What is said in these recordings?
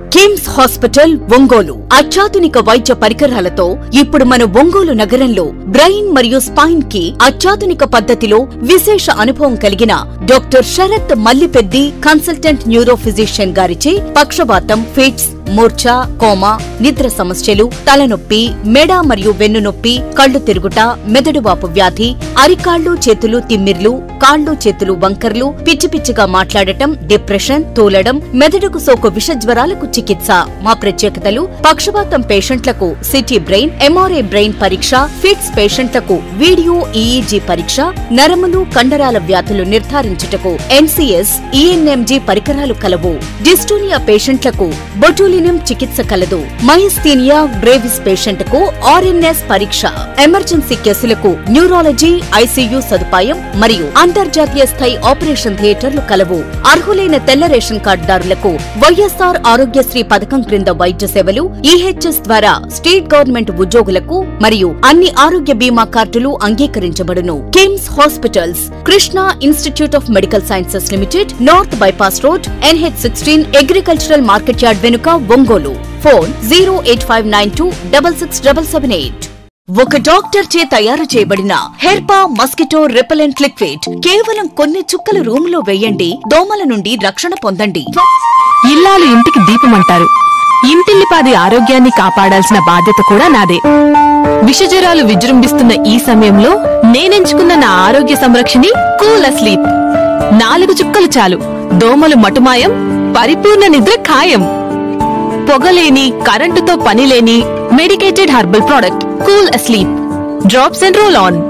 KIMS hospital Ongole అత్యాధునిక వైద్య పరికరాలతో ఇప్పుడు మన ఒంగోలు నగరంలో బ్రెయిన్ మరియు స్పైన్ కి అత్యాధునిక పద్ధతిలో విశేష అనుభవం కలిగిన doctor Sarath Mallipeddi consultant neuro physician గారిచే పక్షవాతం ఫిట్స్ మూర్ఛ కోమా నిద్ర సమస్యలు తలనొప్పి మెడ మరియు వెన్ను నొప్పి కళ్ళు తిరుగుట మెదడువాపు వ్యాధి అరికాళ్లు చేతులు తిమ్మిర్లు కాళ్ళు చేతులు వంకర్లు పిచ్చి పిచ్చిగా మాట్లాడటం డిప్రెషన్ తూలడం మెదడుకు సోకు విషజ్వరాలకు చికిత్స మా ప్రత్యేకతలు పక్షవాతం పేషెంట్లకు సిటీ బ్రెయిన్ ఎంఆర్ఐ బ్రెయిన్ పరీక్ష ఫిట్స్ పేషెంట్లకు వీడియో ఈఈజీ పరీక్ష నరములు కండరాల వ్యాధులు నిర్ధారించుటకు ఎన్సీఎస్ ఈఎన్ఎంజీ పరికరాలు కలవు డిస్టోనియా పేషెంట్లకు బొటూలినం చికిత్స కలదు మైస్థీనియా బ్రేవిస్ పేషెంట్కు ఆర్ఎన్ఎస్ పరీక్ష ఎమర్జెన్సీ కేసులకు న్యూరాలజీ ఐసీయూ సదుపాయం మరియు అంతర్జాతీయ స్థాయి ఆపరేషన్ థియేటర్లు కలవు అర్హులైన తెల్ల రేషన్ కార్డుదారులకు వైఎస్ఆర్ ఆరోగ్యశ్రీ పథకం క్రింద వైద్య సేవలు ఈహెచ్ఎస్ ద్వారా స్టేట్ గవర్నమెంట్ ఉద్యోగులకు మరియు అన్ని ఆరోగ్య బీమా కార్డులు అంగీకరించబడును KIMS hospitals Krishna institute of medical sciences limited north bypass road NH sixteen agricultural market yard వెనుక Ongole phone zero eight five nine two double six double seven eight ఒక డాక్టర్ చే తయారు చేయబడిన హెర్పా మస్కిటో రిపెలెంట్ లిక్విడ్ కేవలం కొన్ని చుక్కలు రూమ్ లో వేయండి దోమల నుండి రక్షణ పొందండి ఇల్లాలు ఇంటికి దీపమంటారు ఇంటిల్లిపాది ఆరోగ్యాన్ని కాపాడాల్సిన బాధ్యత కూడా నాదే విషజ్వరాలు విజృంభిస్తున్న ఈ సమయంలో నేనెంచుకున్న నా ఆరోగ్య సంరక్షణి కూల్ అస్లీప్ నాలుగు చుక్కలు చాలు దోమలు మటుమాయం పరిపూర్ణ నిద్ర ఖాయం పొగలేని కరెంటుతో పనిలేని medicated herbal product cool asleep drops and roll on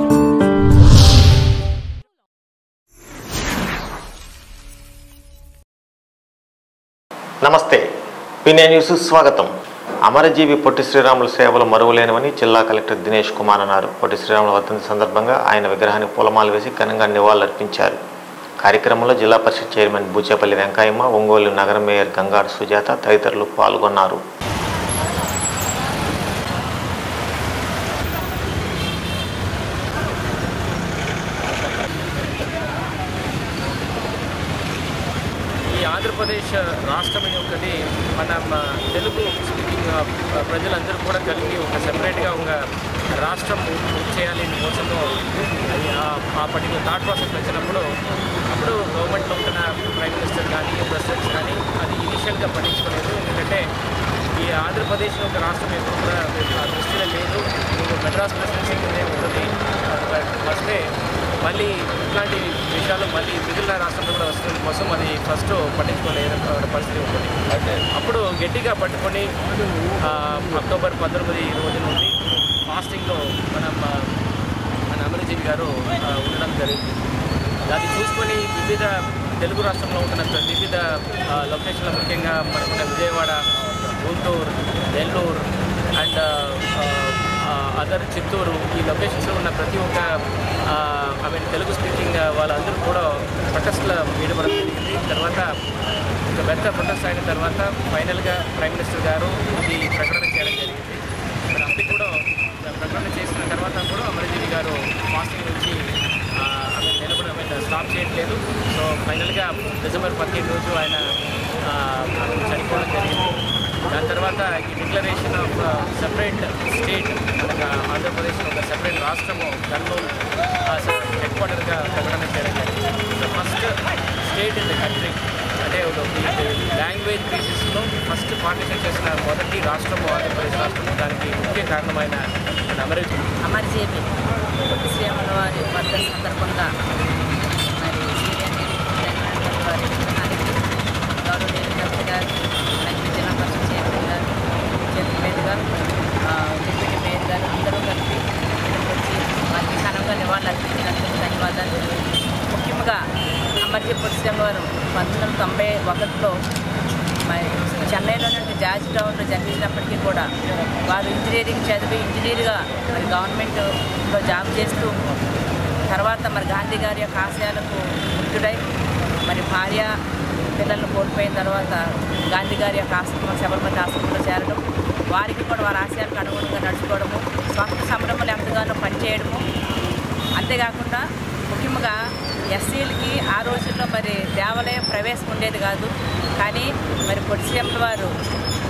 నమస్తే పినే న్యూస్ స్వాగతం అమరజీవి పొట్టి శ్రీరాములు సేవలు మరువలేనివని జిల్లా కలెక్టర్ దినేష్ కుమార్ అన్నారు పొట్టి శ్రీరాముల వర్ధంతి సందర్భంగా ఆయన విగ్రహానికి పూలమాల వేసి ఘనంగా నివాళులర్పించారు కార్యక్రమంలో జిల్లా పరిషత్ చైర్మన్ బూచేపల్లి వెంకయ్యమ్మ ఒంగోలు నగర మేయర్ గంగాడు సుజాత తదితరులు పాల్గొన్నారు ఈ ఆంధ్రప్రదేశ్ రాష్ట్రం యొక్కది మన మ- తెలుగు స్పీకింగ్ ప్రజలందరూ కూడా కలిగి ఒక సెపరేట్గా ఒక రాష్ట్రం చేయాలి అనే కోసము అది ఆ- ఆ పర్టికులర్ థాట్ ప్రాసెస్ వచ్చినప్పుడు అప్పుడు గవర్నమెంట్లో ఉంటున్న ప్రైమ్ మినిస్టర్ కానీ ప్రెసిడెంట్స్ కానీ అది ఇనిషియల్గా పట్టించుకోలేదు ఎందుకంటే ఈ ఆంధ్రప్రదేశ్ ఒక రాష్ట్రం ఎప్పుడు కూడా ఆ దృష్టిలో లేదు మీకు మెడ్రాస్ ప్రెసిడెన్సీ కిందే ఉంటుంది వస్తే మళ్ళీ ఇట్లాంటి విషయాలు మళ్ళీ మిగిలిన రాష్ట్రంలో కూడా వస్తుంది కోసం అది ఫస్ట్ పట్టించుకోలేదు పరిస్థితి ఉంటుంది అప్పుడు గట్టిగా పట్టుకొని ఆ, అక్టోబర్ పంతొమ్మిది రోజు నుండి ఫాస్టింగ్లో మనం ఆ, మన అమరజీవి గారు ఆ, ఉండడం జరిగింది అది చూసుకొని వివిధ తెలుగు రాష్ట్రంలో ఉంటున్న వివిధ ఆ, లొకేషన్లో ముఖ్యంగా మనకున్న విజయవాడ గుంటూరు నెల్లూరు అండ్ అదర్ చిత్తూరు ఈ లొకేషన్స్లో ఉన్న ప్రతి ఒక్క ఐ మీన్ తెలుగు స్పీకింగ్ వాళ్ళందరూ కూడా ప్రొటెస్ట్లో వీడబడడం జరిగింది తర్వాత ఒక పెద్ద ప్రొటెస్ట్ అయిన తర్వాత ఫైనల్గా ప్రైమ్ మినిస్టర్ గారు ఇది ప్రకటన చేయడం జరిగింది మరి అప్పటికి కూడా ప్రకటన చేసిన తర్వాత కూడా అమరజీవి గారు ఫాస్టింగ్ నుంచి ఆ, ఆమె నిలబడి ఆమె స్టాప్ చేయట్లేదు సో ఫైనల్గా డిసెంబర్ పదిహేను రోజు ఆయన ఆ, ఆమె చనిపోవడం జరిగింది దాని తర్వాత ఈ డిక్లరేషన్ ఆఫ్ సెపరేట్ స్టేట్ మనకు ఆంధ్రప్రదేశ్ ఒక సెపరేట్ రాష్ట్రము కర్నూలు హెడ్ క్వార్టర్గా ప్రకటన చేయడం జరిగింది so first state in the country అంటే ఒక లాంగ్వేజ్ బేసిస్లో ఫస్ట్ పార్టిసిపేట్ చేసిన మొదటి రాష్ట్రము ఆంధ్రప్రదేశ్ రాష్ట్రము దానికి ముఖ్య కారణమైన మన అమరజీవి అమర్జేపి శ్రీరాముల వారి వర్ధ సందర్భంగా మరి శ్రీరాముల వారి విగ్రహానికి గౌరవనీయులు కలెక్టర్ గారు అలాగే జిల్లా పరిషత్ చైర్మన్ గారు చేతుల గారు డిప్యూటీ మేయర్ గారు అందరూ కలిపి ఇక్కడికి వచ్చి వారికి ఘనంగా నివాళులు అర్పించినందుకు ధన్యవాదాలు ముఖ్యంగా అమర్జీప్ శ్రీరాముల వారు పంతొమ్మిది వందల తొంభై ఒకటిలో మరి చెన్నైలోని జార్జ్ టౌన్లో జన్మించినప్పటికీ కూడా వారు ఇంజనీరింగ్ చదివి ఇంజనీర్గా మరి గవర్నమెంట్లో జాబ్ చేస్తూ తర్వాత మరి గాంధీ గారి యొక్క ఆశయాలకు ముక్తుడై మరి భార్య పిల్లలను కోల్పోయిన తర్వాత గాంధీ గారి యొక్క ఆశ్రమం శబరిమతి ఆశ్రమంలో చేరడం వారికి కూడా వారి ఆశయాలకు అనుగుణంగా నడుచుకోవడము స్వాతంత్ర సంరంభంలో ఎంతగానో పనిచేయడము అంతేకాకుండా ముఖ్యంగా ఎస్సీలకి ఆ రోజుల్లో మరి దేవాలయం ప్రవేశం ఉండేది కాదు కానీ మరి పొడిసీఎంల వారు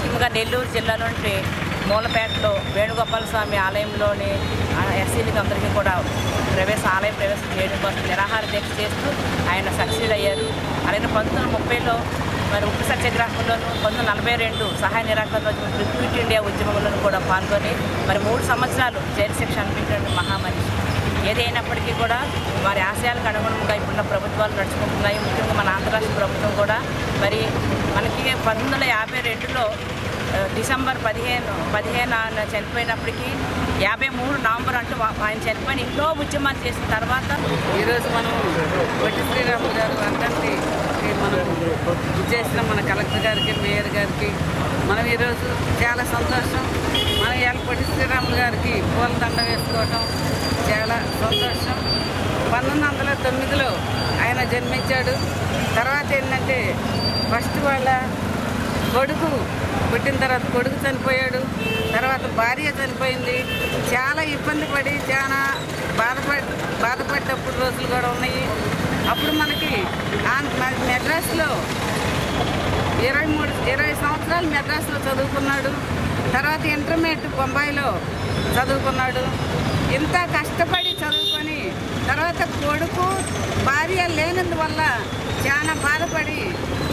ముఖ్యంగా నెల్లూరు జిల్లాలోని మూలపేటలో వేణుగోపాల స్వామి ఆలయంలోని ఆ, ఎస్సీలకు అందరికీ కూడా ప్రవేశ ఆలయ ప్రవేశం చేయడం కోసం నిరాహార దీక్ష చేస్తూ ఆయన సక్సీడ్ అయ్యారు అలాగే పంతొమ్మిది వందల ముప్పైలో మరి ఉప్పు సత్యాగ్రహంలోను పంతొమ్మిది వందల నలభై రెండు సహాయ నిరాకరణలో క్విట్ ఇండియా ఉద్యమంలోనూ కూడా పాల్గొని మరి మూడు సంవత్సరాలు జైలు శిక్ష అనిపించిన మహామనిషి ఏదైనప్పటికీ కూడా వారి ఆశయాలకు అనుగుణంగా ఇప్పుడున్న ప్రభుత్వాలు నడుచుకుంటున్నాయి ముఖ్యంగా మన ఆంధ్ర రాష్ట్ర ప్రభుత్వం కూడా మరి మనకి పంతొమ్మిది వందల యాభై రెండులో ఆ, డిసెంబర్ పదిహేను పదిహేను ఆయన చనిపోయినప్పటికీ యాభై మూడు నవంబర్ అంటూ వా- ఆయన చనిపోయిన ఎన్నో ఉద్యమాలు చేసిన తర్వాత ఈరోజు మనం పొట్టి శ్రీరాములు గారు అందరికీ మనం చేసిన మన కలెక్టర్ గారికి మేయర్ గారికి మనం ఈరోజు చాలా సంతోషం మనం ఇవాళ పొట్టి శ్రీరాములు గారికి పూలదండ వేసుకోవటం చాలా సంతోషం పంతొమ్మిది వందల తొమ్మిదిలో ఆయన జన్మించాడు తర్వాత ఏంటంటే ఫస్ట్ వాళ్ళ కొడుకు పుట్టిన తర్వాత కొడుకు చనిపోయాడు తర్వాత భార్య చనిపోయింది చాలా ఇబ్బంది పడి చాలా బాధపడి బాధపడ్డప్పుడు రోజులు కూడా ఉన్నాయి అప్పుడు మనకి ఆంధ్ర మన మెడ్రాస్లో ఇరవై మూడు ఇరవై సంవత్సరాలు మెడ్రాస్లో చదువుకున్నాడు తర్వాత ఇంటర్మీడియట్ బొంబాయిలో చదువుకున్నాడు ఇంత కష్టపడి చదువుకొని తర్వాత కొడుకు భార్య లేనందువల్ల చాలా బాధపడి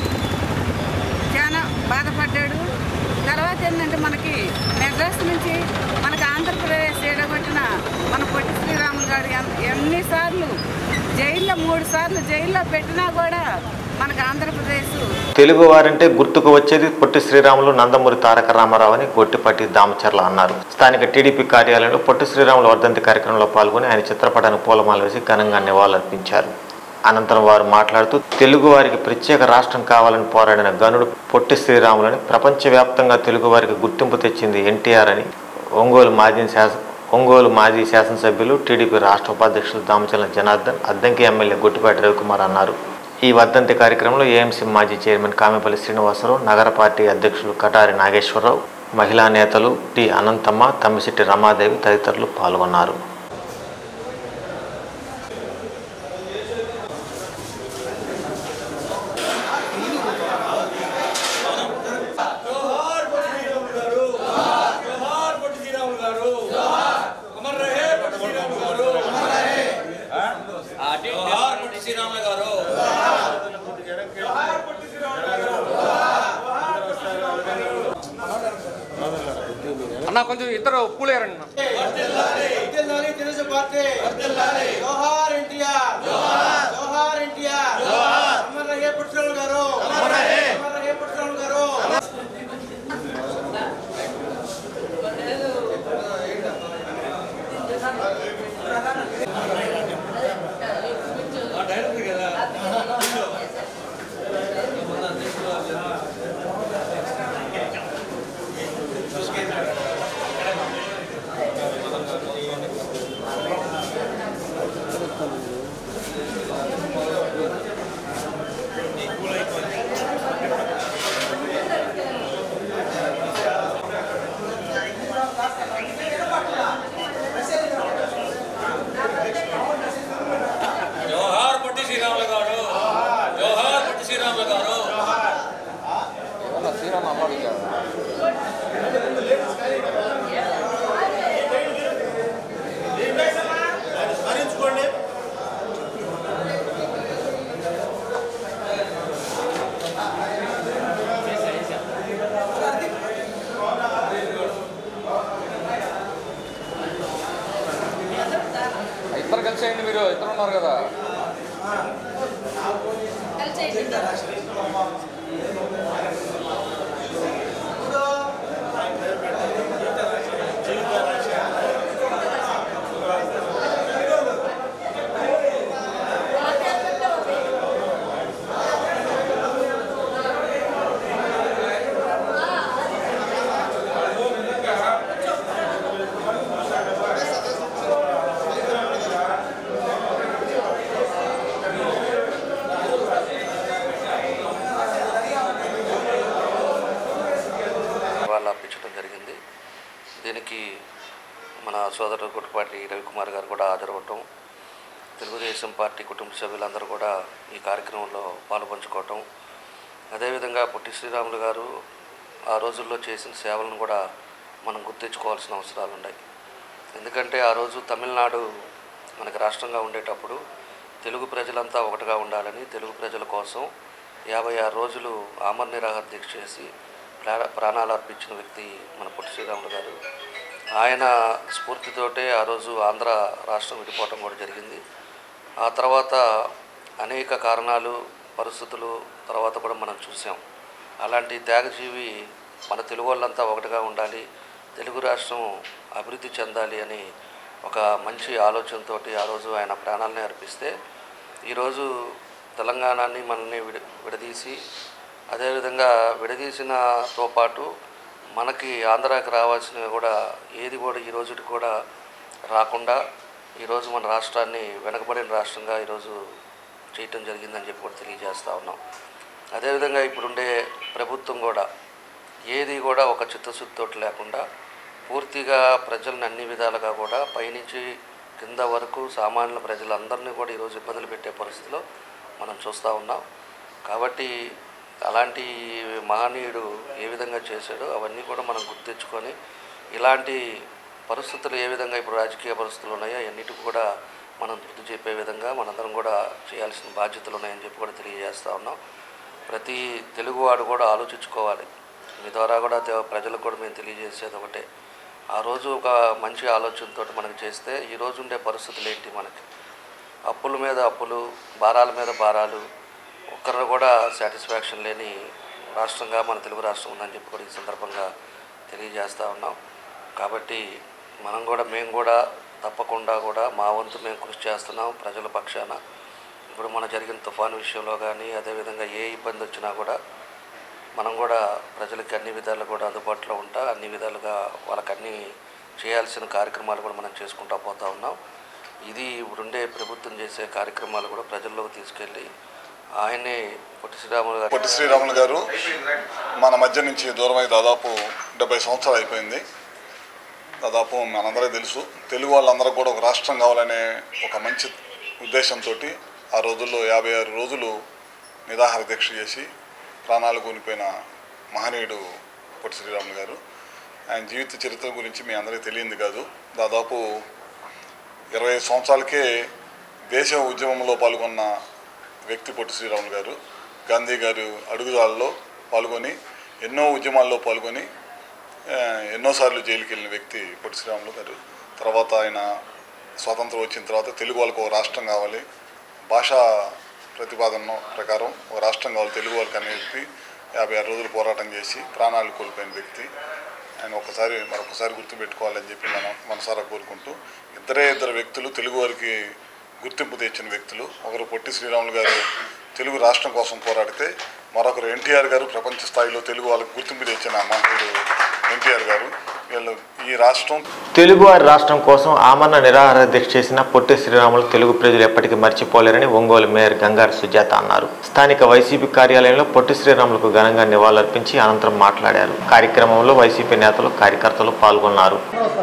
చాలా బాధపడ్డాడు తర్వాత ఏంటంటే మనకి మెడ్రాస్ నుంచి మనకి ఆంధ్రప్రదేశ్ ఏడగొట్టిన మన పొట్టి శ్రీరాములు గారు ఎన్- ఎన్నిసార్లు జైల్లో మూడు సార్లు జైల్లో పెట్టినా కూడా మనకి ఆంధ్రప్రదేశ్ తెలుగు వారంటే గుర్తుకు వచ్చేది పొట్టి శ్రీరాములు నందమూరి తారక రామారావు అని గొట్టిపట్టి దామచర్ల అన్నారు స్థానిక టీడీపీ కార్యాలయంలో పొట్టి శ్రీరాములు వర్ధంతి కార్యక్రమంలో పాల్గొని ఆయన చిత్రపటానికి పూలమాల వేసి ఘనంగా నివాళులర్పించారు అనంతరం వారు మాట్లాడుతూ తెలుగు వారికి ప్రత్యేక రాష్ట్రం కావాలని పోరాడిన గనుడు పొట్టి శ్రీరాములని ప్రపంచవ్యాప్తంగా తెలుగు వారికి గుర్తింపు తెచ్చింది ఎన్టీఆర్ అని ఒంగోలు మాజీ శాస ఒంగోలు మాజీ శాసనసభ్యులు టీడీపీ రాష్ట్ర ఉపాధ్యక్షులు దామచర్ల జనార్దన్ అద్దంకి ఎమ్మెల్యే గుట్టిపాటి రవికుమార్ అన్నారు ఈ వర్ధంతి కార్యక్రమంలో ఏఎంసీ మాజీ చైర్మన్ కామెపల్లి శ్రీనివాసరావు నగర పార్టీ అధ్యక్షులు కటారి నాగేశ్వరరావు మహిళా నేతలు టి అనంతమ్మ తమ్మిశెట్టి రమాదేవి తదితరులు పాల్గొన్నారు అన్న కొంచెం ఇద్దరు పూలేరండి వర్ధిల్లాలి తెలుగు పార్టీ జోహార్ ఎన్టీఆర్ జోహార్ ఎన్టీఆర్ అమర్ రహే పుట్టినరోజు గారు అమర్ రహే పుట్టినరోజు గారు జోహార్ పొట్టి శ్రీరాములు గారు జోహార్ పొట్టి శ్రీరాములు గారు శ్రీరామ అమ్మాడు స్మరించుకోండి ఇద్దరు కలిసేయండి మీరు ఇద్దరు ఉన్నారు కదా వాళ్ళు అర్పించడం జరిగింది దీనికి మన సోదరుడు గుట్టుపాటి రవికుమార్ గారు కూడా హాజరవటం తెలుగుదేశం పార్టీ కుటుంబ సభ్యులందరూ కూడా ఈ కార్యక్రమంలో పాలుపంచుకోవటం అదేవిధంగా పొట్టి శ్రీరాములు గారు ఆ రోజుల్లో చేసిన సేవలను కూడా మనం గుర్తించుకోవాల్సిన అవసరాలు ఉన్నాయి ఎందుకంటే ఆ రోజు తమిళనాడు మనకి రాష్ట్రంగా ఉండేటప్పుడు తెలుగు ప్రజలంతా ఒకటిగా ఉండాలని తెలుగు ప్రజల కోసం యాభై ఆరు రోజులు ఆమర నిరాహార దీక్ష చేసి ప్రా- ప్రాణాలు అర్పించిన వ్యక్తి మన పొట్టి శ్రీరాములు గారు ఆయన స్ఫూర్తితోటే ఆ రోజు ఆంధ్ర రాష్ట్రం విడిపోవటం కూడా జరిగింది ఆ తర్వాత అనేక కారణాలు పరిస్థితులు తర్వాత కూడా మనం చూసాం అలాంటి త్యాగజీవి మన తెలుగు వాళ్ళంతా ఒకటిగా ఉండాలి తెలుగు రాష్ట్రం అభివృద్ధి చెందాలి అని ఒక మంచి ఆలోచనతోటి ఆ రోజు ఆయన ప్రాణాలని అర్పిస్తే ఈరోజు తెలంగాణని మనల్ని విడ విడదీసి అదేవిధంగా విడదీసినతో పాటు మనకి ఆంధ్రాకి రావాల్సినవి కూడా ఏది కూడా ఈ రోజుకి కూడా రాకుండా ఈరోజు మన రాష్ట్రాన్ని వెనకబడిన రాష్ట్రంగా ఈరోజు చేయటం జరిగిందని చెప్పి కూడా తెలియజేస్తూ ఉన్నాం అదేవిధంగా ఇప్పుడుండే ప్రభుత్వం కూడా ఏది కూడా ఒక చిత్తశుద్ధితోటి లేకుండా పూర్తిగా ప్రజలను అన్ని విధాలుగా కూడా పైనుంచి కింద వరకు సామాన్య ప్రజలందరినీ కూడా ఈరోజు ఇబ్బందులు పెట్టే పరిస్థితిలో మనం చూస్తూ ఉన్నాం కాబట్టి అలాంటి మహనీయుడు ఏ విధంగా చేశాడో అవన్నీ కూడా మనం గుర్తించుకొని ఇలాంటి పరిస్థితులు ఏ విధంగా ఇప్పుడు రాజకీయ పరిస్థితులు ఉన్నాయో అన్నిటికి కూడా మనం గుర్తు చెప్పే విధంగా మనందరం కూడా చేయాల్సిన బాధ్యతలు ఉన్నాయని చెప్పి కూడా తెలియజేస్తూ ఉన్నాం ప్రతి తెలుగువాడు కూడా ఆలోచించుకోవాలి మీ ద్వారా కూడా తె- ప్రజలకు కూడా మేము తెలియజేసేది ఒకటే ఆ రోజు ఒక మంచి ఆలోచనతో మనకు చేస్తే ఈ రోజు ఉండే పరిస్థితులు ఏంటి మనకి అప్పుల మీద అప్పులు భారాల మీద భారాలు ఒక్కరు కూడా సాటిస్ఫాక్షన్ లేని రాష్ట్రంగా మన తెలుగు రాష్ట్రం ఉందని చెప్పి కూడా ఈ సందర్భంగా తెలియజేస్తూ ఉన్నాం కాబట్టి మనం కూడా మేము కూడా తప్పకుండా కూడా మా వంతు మేము కృషి చేస్తున్నాం ప్రజల పక్షాన ఇప్పుడు మన జరిగిన తుఫాను విషయంలో కానీ అదేవిధంగా ఏ ఇబ్బంది వచ్చినా కూడా మనం కూడా ప్రజలకి అన్ని విధాలు కూడా అందుబాటులో ఉంటా అన్ని విధాలుగా వాళ్ళకి అన్ని చేయాల్సిన కార్యక్రమాలు కూడా మనం చేసుకుంటూ పోతా ఉన్నాం ఇది ఇప్పుడుండే ప్రభుత్వం చేసే కార్యక్రమాలు కూడా ప్రజల్లోకి తీసుకెళ్ళి ఆయనే పొట్టి శ్రీరాములు గారు పొట్టి శ్రీరాములు గారు మన మధ్య నుంచి దూరమై దాదాపు డెబ్బై సంవత్సరాలు అయిపోయింది దాదాపు మనందరికీ తెలుసు తెలుగు వాళ్ళందరూ కూడా ఒక రాష్ట్రం కావాలనే ఒక మంచి ఉద్దేశంతో ఆ రోజుల్లో యాభై ఆరు రోజులు నిరాహార దీక్ష చేసి ప్రాణాలు కోల్పోయిన మహనీయుడు పొట్టి శ్రీరాములు గారు ఆయన జీవిత చరిత్ర గురించి మీ అందరికీ తెలియంది కాదు దాదాపు ఇరవై ఐదు సంవత్సరాలకే దేశ ఉద్యమంలో పాల్గొన్న వ్యక్తి పొట్టి శ్రీరాములు గారు గాంధీ గారు అడుగుదాలలో పాల్గొని ఎన్నో ఉద్యమాల్లో పాల్గొని ఆ, ఎన్నోసార్లు జైలుకి వెళ్ళిన వ్యక్తి పొట్టి శ్రీరాములు గారు తర్వాత ఆయన స్వాతంత్రం వచ్చిన తర్వాత తెలుగు వాళ్ళకు ఒక రాష్ట్రం కావాలి భాషా ప్రతిపాదన ప్రకారం ఒక రాష్ట్రం కావాలి తెలుగు వాళ్ళకి అనే వ్యక్తి యాభై ఆరు రోజులు పోరాటం చేసి ప్రాణాలు కోల్పోయిన వ్యక్తి ఆయన ఒకసారి మరొకసారి గుర్తుపెట్టుకోవాలని చెప్పి మనం మనసారా కోరుకుంటూ ఇద్దరే ఇద్దరు వ్యక్తులు తెలుగు వారికి గుర్తింపు తెచ్చిన వ్యక్తులు ఒకరు పొట్టి శ్రీరాములు గారు తెలుగు రాష్ట్రం కోసం పోరాడితే మరొకరు ఎన్టీఆర్ గారు ప్రపంచ స్థాయిలో తెలుగు వాళ్ళకి గుర్తింపు తెచ్చిన మహనీయుడు ఎన్టీఆర్ గారు వీళ్ళు ఈ రాష్ట్రం తెలుగువారి రాష్ట్రం కోసం ఆమరణ నిరాహార దీక్ష చేసిన పొట్టి శ్రీరాములు తెలుగు ప్రజలు ఎప్పటికీ మర్చిపోలేరని ఒంగోలు మేయర్ గంగారు సుజాత అన్నారు స్థానిక వైసీపీ కార్యాలయంలో పొట్టి శ్రీరాములకు ఘనంగా నివాళులర్పించి అనంతరం మాట్లాడారు కార్యక్రమంలో వైసీపీ నేతలు కార్యకర్తలు పాల్గొన్నారు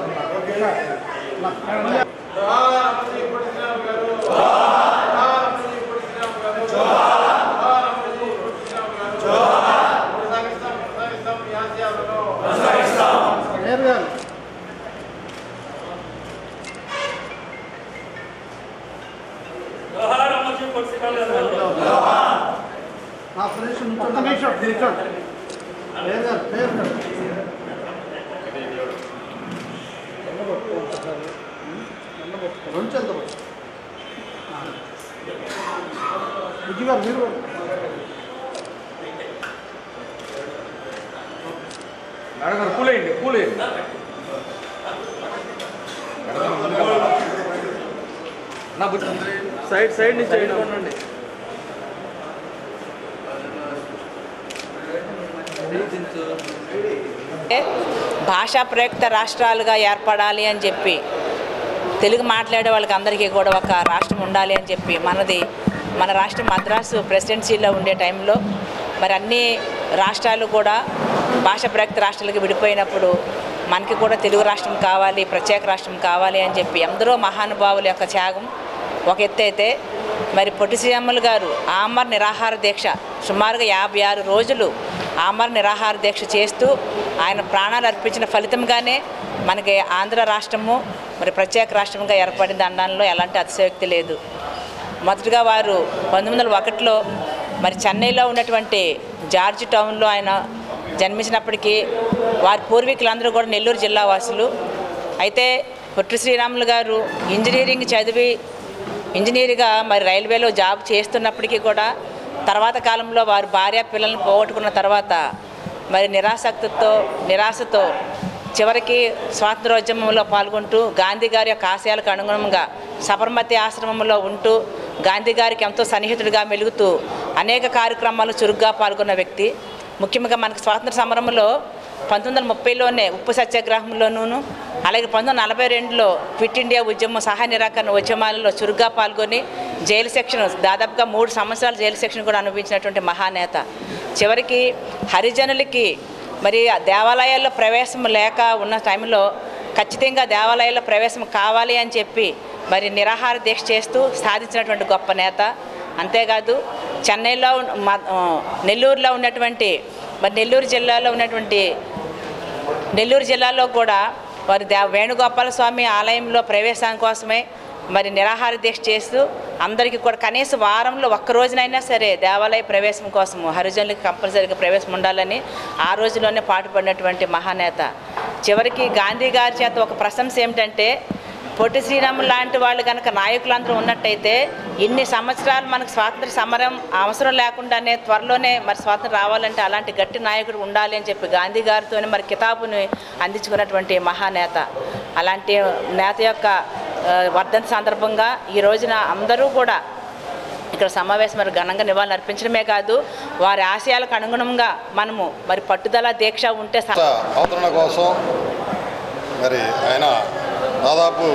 పూలేయండి పూలేయండి నా సైడ్ సైడ్ నుంచి ఉండండి భాషా ప్రయుక్త రాష్ట్రాలుగా ఏర్పడాలి అని చెప్పి తెలుగు మాట్లాడే వాళ్ళకి అందరికీ కూడా ఒక రాష్ట్రం ఉండాలి అని చెప్పి మనది మన రాష్ట్రం మద్రాసు ప్రెసిడెన్సీలో ఉండే టైంలో మరి అన్ని రాష్ట్రాలు కూడా భాషా ప్రయుక్త రాష్ట్రాలకు విడిపోయినప్పుడు మనకి కూడా తెలుగు రాష్ట్రం కావాలి ప్రత్యేక రాష్ట్రం కావాలి అని చెప్పి ఎందరో మహానుభావుల యొక్క త్యాగం ఒక ఎత్తు అయితే మరి పొట్టి శ్రీరాములు గారు ఆమర్ నిరాహార దీక్ష సుమారుగా యాభై ఆరు రోజులు ఆమర నిరాహార దీక్ష చేస్తూ ఆయన ప్రాణాలు అర్పించిన ఫలితంగానే మనకి ఆంధ్ర రాష్ట్రము మరి ప్రత్యేక రాష్ట్రంగా ఏర్పడింది అనడంలో ఎలాంటి అతిశయోక్తి లేదు మొదటగా వారు పంతొమ్మిది వందల ఒకటిలో మరి చెన్నైలో ఉన్నటువంటి జార్జ్ టౌన్లో ఆయన జన్మించినప్పటికీ వారి పూర్వీకులందరూ కూడా నెల్లూరు జిల్లా వాసులు అయితే పొట్టి శ్రీరాములు గారు ఇంజనీరింగ్ చదివి ఇంజనీర్గా మరి రైల్వేలో జాబ్ చేస్తున్నప్పటికీ కూడా తర్వాత కాలంలో వారు భార్య పిల్లల్ని పోగొట్టుకున్న తర్వాత మరి నిరాసక్తితో నిరాశతో చివరికి స్వాతంత్రోద్యమంలో పాల్గొంటూ గాంధీ గారి యొక్క ఆశయాలకు అనుగుణంగా సబర్మతి ఆశ్రమంలో ఉంటూ గాంధీ గారికి ఎంతో సన్నిహితుడిగా మెలుగుతూ అనేక కార్యక్రమాలు చురుగ్గా పాల్గొన్న వ్యక్తి ముఖ్యంగా మనకు స్వాతంత్ర సమరంలో పంతొమ్మిది వందల ముప్పైలోనే ఉప్పు సత్యాగ్రహంలోనూ అలాగే పంతొమ్మిది వందల నలభై రెండులో క్విట్ ఇండియా ఉద్యమం సహాయ నిరాకరణ ఉద్యమాలలో చురుగ్గా పాల్గొని జైలు సెక్షన్ దాదాపుగా మూడు సంవత్సరాలు జైలు సెక్షన్ కూడా అనుభవించినటువంటి మహానేత చివరికి హరిజనులకి మరి ఆ దేవాలయాల్లో ప్రవేశం లేక ఉన్న టైంలో ఖచ్చితంగా దేవాలయాల్లో ప్రవేశం కావాలి అని చెప్పి మరి నిరాహార దీక్ష చేస్తూ సాధించినటువంటి గొప్ప నేత అంతేకాదు చెన్నైలో ఉన్న- మ- ఆ, నెల్లూరులో ఉన్నటువంటి మరి నెల్లూరు జిల్లాలో ఉన్నటువంటి నెల్లూరు జిల్లాలో కూడా వారి దే వేణుగోపాల స్వామి ఆలయంలో ప్రవేశం కోసమే మరి నిరాహార దీక్ష చేస్తూ అందరికీ కూడా కనీసం వారంలో ఒక్క రోజునైనా సరే దేవాలయ ప్రవేశం కోసము హరిజనులకి కంపల్సరీగా ప్రవేశం ఉండాలని ఆ రోజులోనే పాటుపడినటువంటి మహానేత చివరికి గాంధీ గారి చేత ఒక ప్రశంస ఏమిటంటే పొట్టి శ్రీరాములు లాంటి వాళ్ళు కనుక నాయకులందరూ ఉన్నట్టయితే ఇన్ని సంవత్సరాలు మనకు స్వాతంత్ర సమరం అవసరం లేకుండానే త్వరలోనే మరి స్వాతంత్రం రావాలంటే అలాంటి గట్టి నాయకుడు ఉండాలి అని చెప్పి గాంధీ గారితోనే మరి కితాబుని అందించుకున్నటువంటి మహానేత అలాంటి నేత యొక్క ఆ, వర్ధంతి సందర్భంగా ఈ రోజున అందరూ కూడా ఇక్కడ సమావేశం మరి ఘనంగా నివాళులు అర్పించడమే కాదు వారి ఆశయాలకు అనుగుణంగా మనము మరి పట్టుదల దీక్ష ఉంటే స- అవతరణ కోసం మరి ఆయన దాదాపు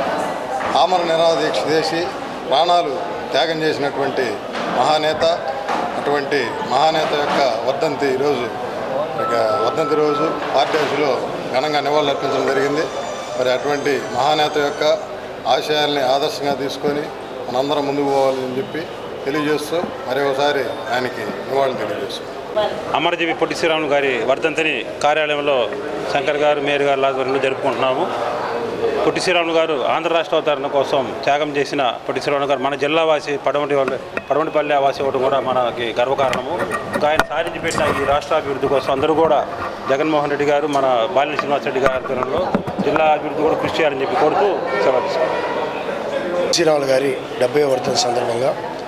ఆమర నిరాదీక్ష చేసి ప్రాణాలు త్యాగం చేసినటువంటి మహానేత అటువంటి మహానేత యొక్క వర్ధంతి ఈరోజు ఇక వర్ధంతి రోజు పార్టీ హౌస్లో ఘనంగా నివాళులు అర్పించడం జరిగింది మరి అటువంటి మహానేత యొక్క ఆశయాల్ని ఆదర్శంగా తీసుకొని మనందరం ముందుకు పోవాలని చెప్పి తెలియజేస్తూ మరి ఒకసారి ఆయనకి నివాళులు తెలియజేస్తున్నాం అమరజీవి పొట్టి శ్రీరాములు గారి వర్ధంతిని కార్యాలయంలో శంకర్ గారు మేయర్ గారి ఆధ్వర్యంలో జరుపుకుంటున్నాము పొట్టి శ్రీరాములు గారు ఆంధ్ర రాష్ట్ర అవతరణ కోసం త్యాగం చేసిన పొట్టి శ్రీరాములు గారు మన జిల్లా వాసి పడమటి వాళ్ళ పడమటిపల్లి వాసి అవ్వడం కూడా మనకి గర్వకారణము ఇంకా ఆయన సాధించి పెట్టిన ఈ రాష్ట్ర అభివృద్ధి కోసం అందరూ కూడా జగన్మోహన్ రెడ్డి గారు మన బాలిన శ్రీనివాస్ రెడ్డి గారి ఆధ్వర్యంలో జిల్లా అభివృద్ధి కూడా కృషి చేయాలని చెప్పి కోరుతూ సెలవు తీసుకుంటాం శ్రీరాములు గారి డెబ్బై వర్ధన సందర్భంగా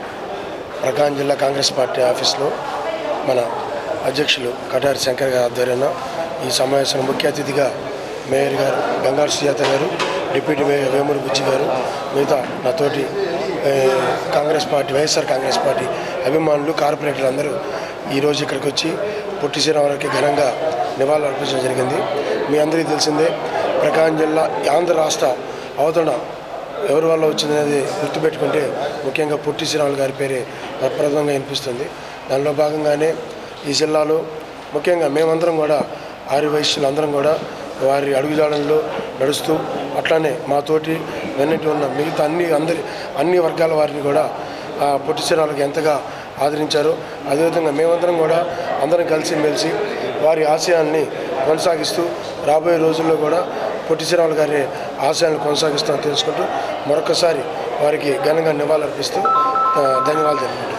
ప్రకాశం జిల్లా కాంగ్రెస్ పార్టీ ఆఫీస్లో మన అధ్యక్షులు కటారి శంకర్ గారి ఆధ్వర్యంలో ఈ సమావేశంలో ముఖ్య అతిథిగా మేయర్ గారు గంగారు సుజాత గారు డిప్యూటీ మేయర్ వేమూరి బుచ్చి గారు మిగతా నాతోటి ఏ, Congress party YSR Congress party అభిమానులు కార్పొరేటర్లు అందరూ ఈరోజు ఇక్కడికి వచ్చి పొట్టి శ్రీరాములకి ఘనంగా నివాళులు అర్పించడం జరిగింది మీ అందరికీ తెలిసిందే ప్రకాశం జిల్లా ఆంధ్ర రాష్ట్ర అవతరణ ఎవరి వల్ల వచ్చిందనేది గుర్తుపెట్టుకుంటే ముఖ్యంగా పొట్టి శ్రీరాములు గారి పేరే ప్రప్రదంగా వినిపిస్తుంది దానిలో భాగంగానే ఈ జిల్లాలో ముఖ్యంగా మేమందరం కూడా ఆరు వయస్సులు అందరం కూడా వారి అడుగుజాడల్లో నడుస్తూ అట్లానే మాతోటి వెన్నటి ఉన్న మిగతా అన్ని అందరి అన్ని వర్గాల వారిని కూడా ఆ పొట్టి శ్రీరాములకి ఎంతగా ఆదరించారు అదేవిధంగా మేమందరం కూడా అందరం కలిసి మెలిసి వారి ఆశయాల్ని కొనసాగిస్తూ రాబోయే రోజుల్లో కూడా పొట్టి శ్రీరాములు గారి ఆశయాలను కొనసాగిస్తామని తెలుసుకుంటూ మరొకసారి వారికి ఘనంగా నివాళులర్పిస్తూ ఆ, ధన్యవాదాలు తెలుపుకుంటున్నాను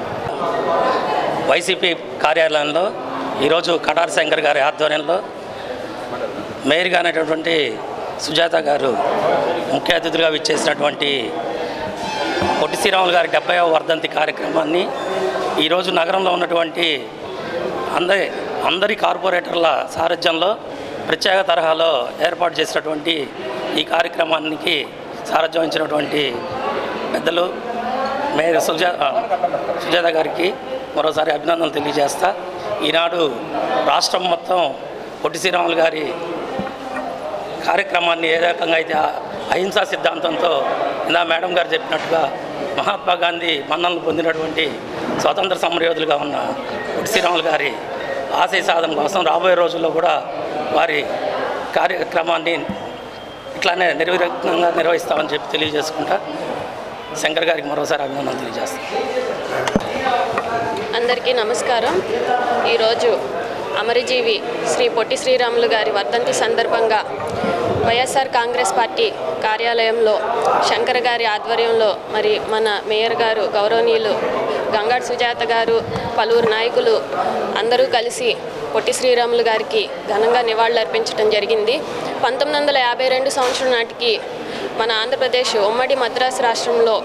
వైసీపీ కార్యాలయంలో ఈరోజు కటార్ శంకర్ గారి ఆధ్వర్యంలో మేయర్గా అనేటటువంటి సుజాత గారు ముఖ్య అతిథులుగా విచ్చేసినటువంటి పొట్టి శ్రీరాములు గారి డెబ్బైవ వర్ధంతి కార్యక్రమాన్ని ఈరోజు నగరంలో ఉన్నటువంటి అందరి అందరి కార్పొరేటర్ల సారథ్యంలో ప్రత్యేక తరహాలో ఏర్పాటు చేసినటువంటి ఈ కార్యక్రమానికి సారథ్యం వహించినటువంటి పెద్దలు మేయర్ సుజా సుజాత గారికి మరోసారి అభినందనలు తెలియజేస్తా ఈనాడు రాష్ట్రం మొత్తం పొట్టి శ్రీరాములు గారి కార్యక్రమాన్ని ఏ రకంగా అయితే ఆ అహింసా సిద్ధాంతంతో ఇందా మేడం గారు చెప్పినట్టుగా మహాత్మా గాంధీ మన్ననలు పొందినటువంటి స్వాతంత్ర సమరయోధులుగా ఉన్న పొట్టి శ్రీరాములు గారి ఆశయ సాధన కోసం రాబోయే రోజుల్లో కూడా వారి కార్యక్రమాన్ని ఇట్లానే నిర్విఘ్నంగా నిర్వహిస్తామని చెప్పి తెలియజేసుకుంటా శంకర్ గారికి మరోసారి అభినందనలు తెలియజేస్తాను అందరికీ నమస్కారం ఈరోజు అమరజీవి శ్రీ పొట్టి శ్రీరాములు గారి వర్ధంతి సందర్భంగా వైఎస్ఆర్ కాంగ్రెస్ పార్టీ కార్యాలయంలో శంకర్ గారి ఆధ్వర్యంలో మరి మన మేయర్ గారు గౌరవనీయులు గంగాడ్ సుజాత గారు పలువురు నాయకులు అందరూ కలిసి పొట్టి శ్రీరాములు గారికి ఘనంగా నివాళులర్పించడం జరిగింది పంతొమ్మిది వందల యాభై రెండు సంవత్సరం నాటికి మన ఆంధ్రప్రదేశ్ ఉమ్మడి మద్రాసు రాష్ట్రంలో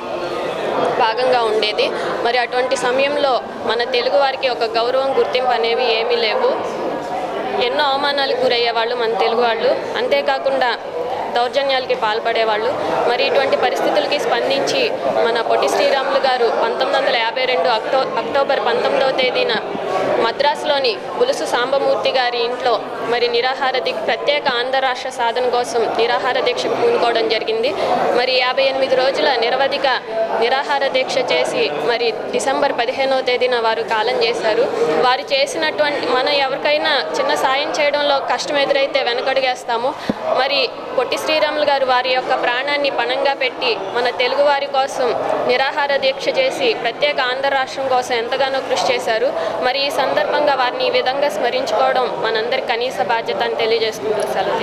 భాగంగా ఉండేది మరి అటువంటి సమయంలో మన తెలుగు వారికి ఒక గౌరవం గుర్తింపు అనేవి ఏమీ లేవు ఎన్నో అవమానాలకు గురయ్యేవాళ్ళు మన తెలుగు వాళ్ళు అంతేకాకుండా దౌర్జన్యాలకి పాల్పడేవాళ్ళు మరి ఇటువంటి పరిస్థితులకి స్పందించి మన పొట్టి శ్రీరాములు గారు పంతొమ్మిది వందల యాభై రెండు అక్టో అక్టోబర్ పంతొమ్మిదవ తేదీన మద్రాసులోని పులుసు సాంబమూర్తి గారి ఇంట్లో మరి నిరాహార దీక్ష ప్రత్యేక ఆంధ్ర రాష్ట్ర సాధన కోసం నిరాహార దీక్షకు పూనుకోవడం జరిగింది మరి యాభై ఎనిమిది రోజుల నిరవధిక నిరాహార దీక్ష చేసి మరి డిసెంబర్ పదిహేనవ తేదీన వారు కాలం చేశారు వారు చేసినటువంటి మనం ఎవరికైనా చిన్న సాయం చేయడంలో కష్టం ఎదురైతే వెనకడుగేస్తాము మరి పొట్టి శ్రీరాములు గారు వారి యొక్క ప్రాణాన్ని పణంగా పెట్టి మన తెలుగు వారి కోసం నిరాహార దీక్ష చేసి ప్రత్యేక ఆంధ్ర రాష్ట్రం కోసం ఎంతగానో కృషి చేశారు మరి ఈ సందర్భంగా వారిని ఈ విధంగా స్మరించుకోవడం మనందరి కనీస బాధ్యత అని తెలియజేసుకుంటూ సెలవు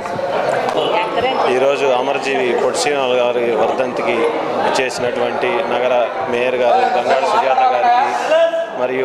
తీసుకుంటాం ఈరోజు అమరజీవి పొట్టిశ్రీరాములు గారి వర్ధంతికి చేసినటువంటి నగర మేయర్ గారు గంగాడు సుజాత గారికి మరియు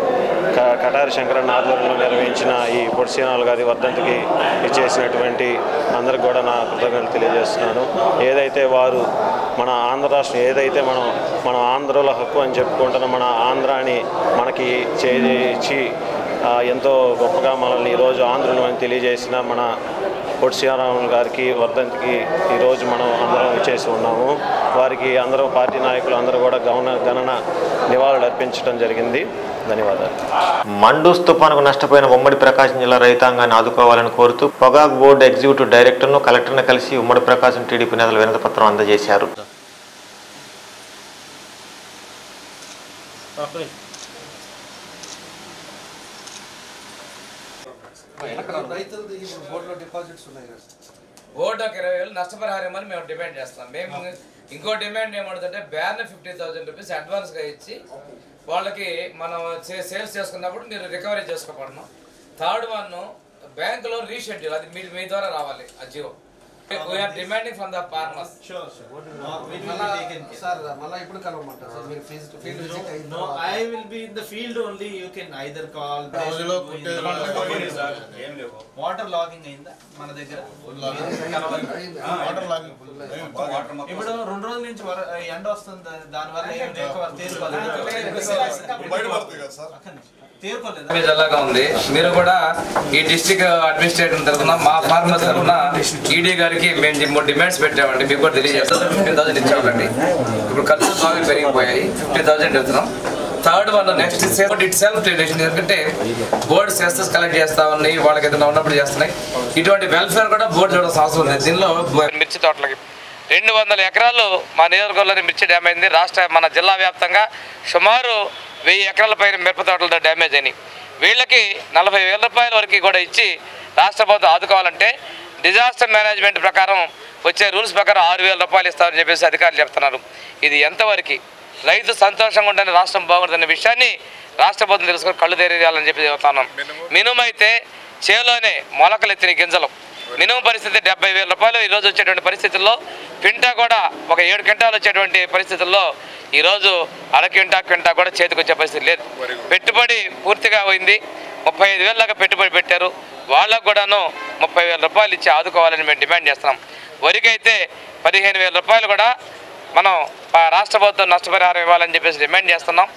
క- కటారి శంకరన్న ఆధ్వర్యంలో నిర్వహించిన ఈ పొట్టిశ్రీరాములు గారి వర్ధంతికి ఇచ్చేసినటువంటి అందరికి కూడా నా కృతజ్ఞతలు తెలియజేస్తున్నాను ఏదైతే వారు మన ఆంధ్ర రాష్ట్రం ఏదైతే మనం మన ఆంధ్రుల హక్కు అని చెప్పుకుంటున్న మన ఆంధ్రాని మనకి చేసి ఆ, ఎంతో గొప్పగా మనల్ని ఈరోజు ఆంధ్రులు అని తెలియజేసిన మన పొట్టి శ్రీరాములు గారికి వర్ధంతికి ఈరోజు మనం అందరం ఇచ్చేసి ఉన్నాము వారికి అందరూ పార్టీ నాయకులు అందరూ కూడా గౌన గణన నివాళులు అర్పించడం జరిగింది ధన్యవాదాలు మండూస్ తుఫానుకు నష్టపోయిన ఉమ్మడి ప్రకాశం జిల్లా రైతాంగాన్ని ఆదుకోవాలని కోరుతూ పొగాక్ బోర్డు ఎగ్జిక్యూటివ్ డైరెక్టర్ను కలెక్టర్ను కలిసి ఉమ్మడి ప్రకాశం టీడీపీ నేతలు వినతి పత్రం అందజేశారు రైతులది ఇప్పుడు బోర్డులో డిపాజిట్స్ ఉన్నాయి కదా ఓటు ఒక ఇరవై వేలు నష్టపరిహారం అని మేము డిమాండ్ చేస్తాం మేము ఇంకో డిమాండ్ ఏమంటుందంటే బ్యాన్ ఫిఫ్టీ థౌసండ్ రూపీస్ అడ్వాన్స్గా ఇచ్చి వాళ్ళకి మనం సేల్స్ చేసుకున్నప్పుడు మీరు రికవరీ చేసుకోబడను థర్డ్ వన్ బ్యాంకులో రీషెడ్యూల్ అది మీ మీ ద్వారా రావాలి ఆ జియో we are demanding from the farmers మళ్ళా సార్ మళ్ళా ఇప్పుడు కలవమంటారు సార్ మీరు ఫీల్డ్ ఫీల్డ్ విజిట్ అయిన No, తర్వాత. I will be in the field only. You can either call. రోజులో కుట్టేది ఏం లేవు. వాటర్ లాగింగ్ అయిందా మన దగ్గర వాటర్ లాగింగ్ ఇప్పుడు రెండు రోజుల నుంచి వర- ఎండ వస్తుంది దాని వల్ల ఏం తేరుకోలేదు తేరుకోలేదు మీ జిల్లాగా ఉంది మీరు కూడా ఈ డిస్ట్రిక్ట్ అడ్మినిస్ట్రేటర్ తరఫున మా ఫార్మర్స్ తరఫున ఈడీ గారికి మేము మూడు డిమాండ్స్ పెట్టామండి మీకు కూడా తెలియజేస్తాం ఫిఫ్టీన్ థౌసండ్ ఇచ్చామండి ఇప్పుడు ఖర్చులు బాగా పెరిగిపోయాయి ఫిఫ్టీ థౌసండ్ ఇస్తున్నాం third one next itself tradition ఎందుకంటే బోర్డు సెస్సెస్ కలెక్ట్ చేస్తా ఉన్నాయి వాళ్ళకి ఏదైనా ఉన్నప్పుడు చేస్తున్నాయి ఇటువంటి వెల్ఫేర్ కూడా బోర్డు చూడాల్సిన అవసరం ఉంది దీనిలో మిర్చి తోటలకి రెండు వందల ఎకరాలు మా నియోజకవర్గంలోని మిర్చి డ్యామ్ అయింది రాష్ట్ర మన జిల్లా వ్యాప్తంగా సుమారు వెయ్యి ఎకరాల పైన మిరప తోటలతో డ్యామేజ్ అయినాయి వీళ్ళకి నలభై వేల రూపాయల వరకు కూడా ఇచ్చి రాష్ట్ర ప్రభుత్వం ఆదుకోవాలంటే డిజాస్టర్ మేనేజ్మెంట్ ప్రకారం వచ్చే రూల్స్ ప్రకారం ఆరు వేల రూపాయలు ఇస్తామని చెప్పేసి అధికారులు చెప్తున్నారు ఇది ఎంతవరకు రైతు సంతోషంగా ఉంటేనే రాష్ట్రం బాగుంటుందనే విషయాన్ని రాష్ట్ర ప్రభుత్వం తెలుసుకొని కళ్ళు తెరియాలని చెప్పి చెప్తున్నాం మినిమం అయితే చేలోనే మొలకలు ఎత్తిన గింజలు మినిమం పరిస్థితి డెబ్బై వేల రూపాయలు ఈరోజు వచ్చేటువంటి పరిస్థితుల్లో క్వింటా కూడా ఒక ఏడు క్వింటాలు వచ్చేటువంటి పరిస్థితుల్లో ఈరోజు అర క్వింటా క్వింటా కూడా చేతికి వచ్చే పరిస్థితి లేదు పెట్టుబడి పూర్తిగా పోయింది ముప్పై ఐదు వేల దాకా పెట్టుబడి పెట్టారు వాళ్ళకు కూడాను ముప్పై వేల రూపాయలు ఇచ్చి ఆదుకోవాలని మేము డిమాండ్ చేస్తున్నాం వరికి అయితే పదిహేను వేల రూపాయలు కూడా మనం ఆ రాష్ట్ర ప్రభుత్వం నష్టపరిహారం ఇవ్వాలని చెప్పేసి డిమాండ్ చేస్తున్నాం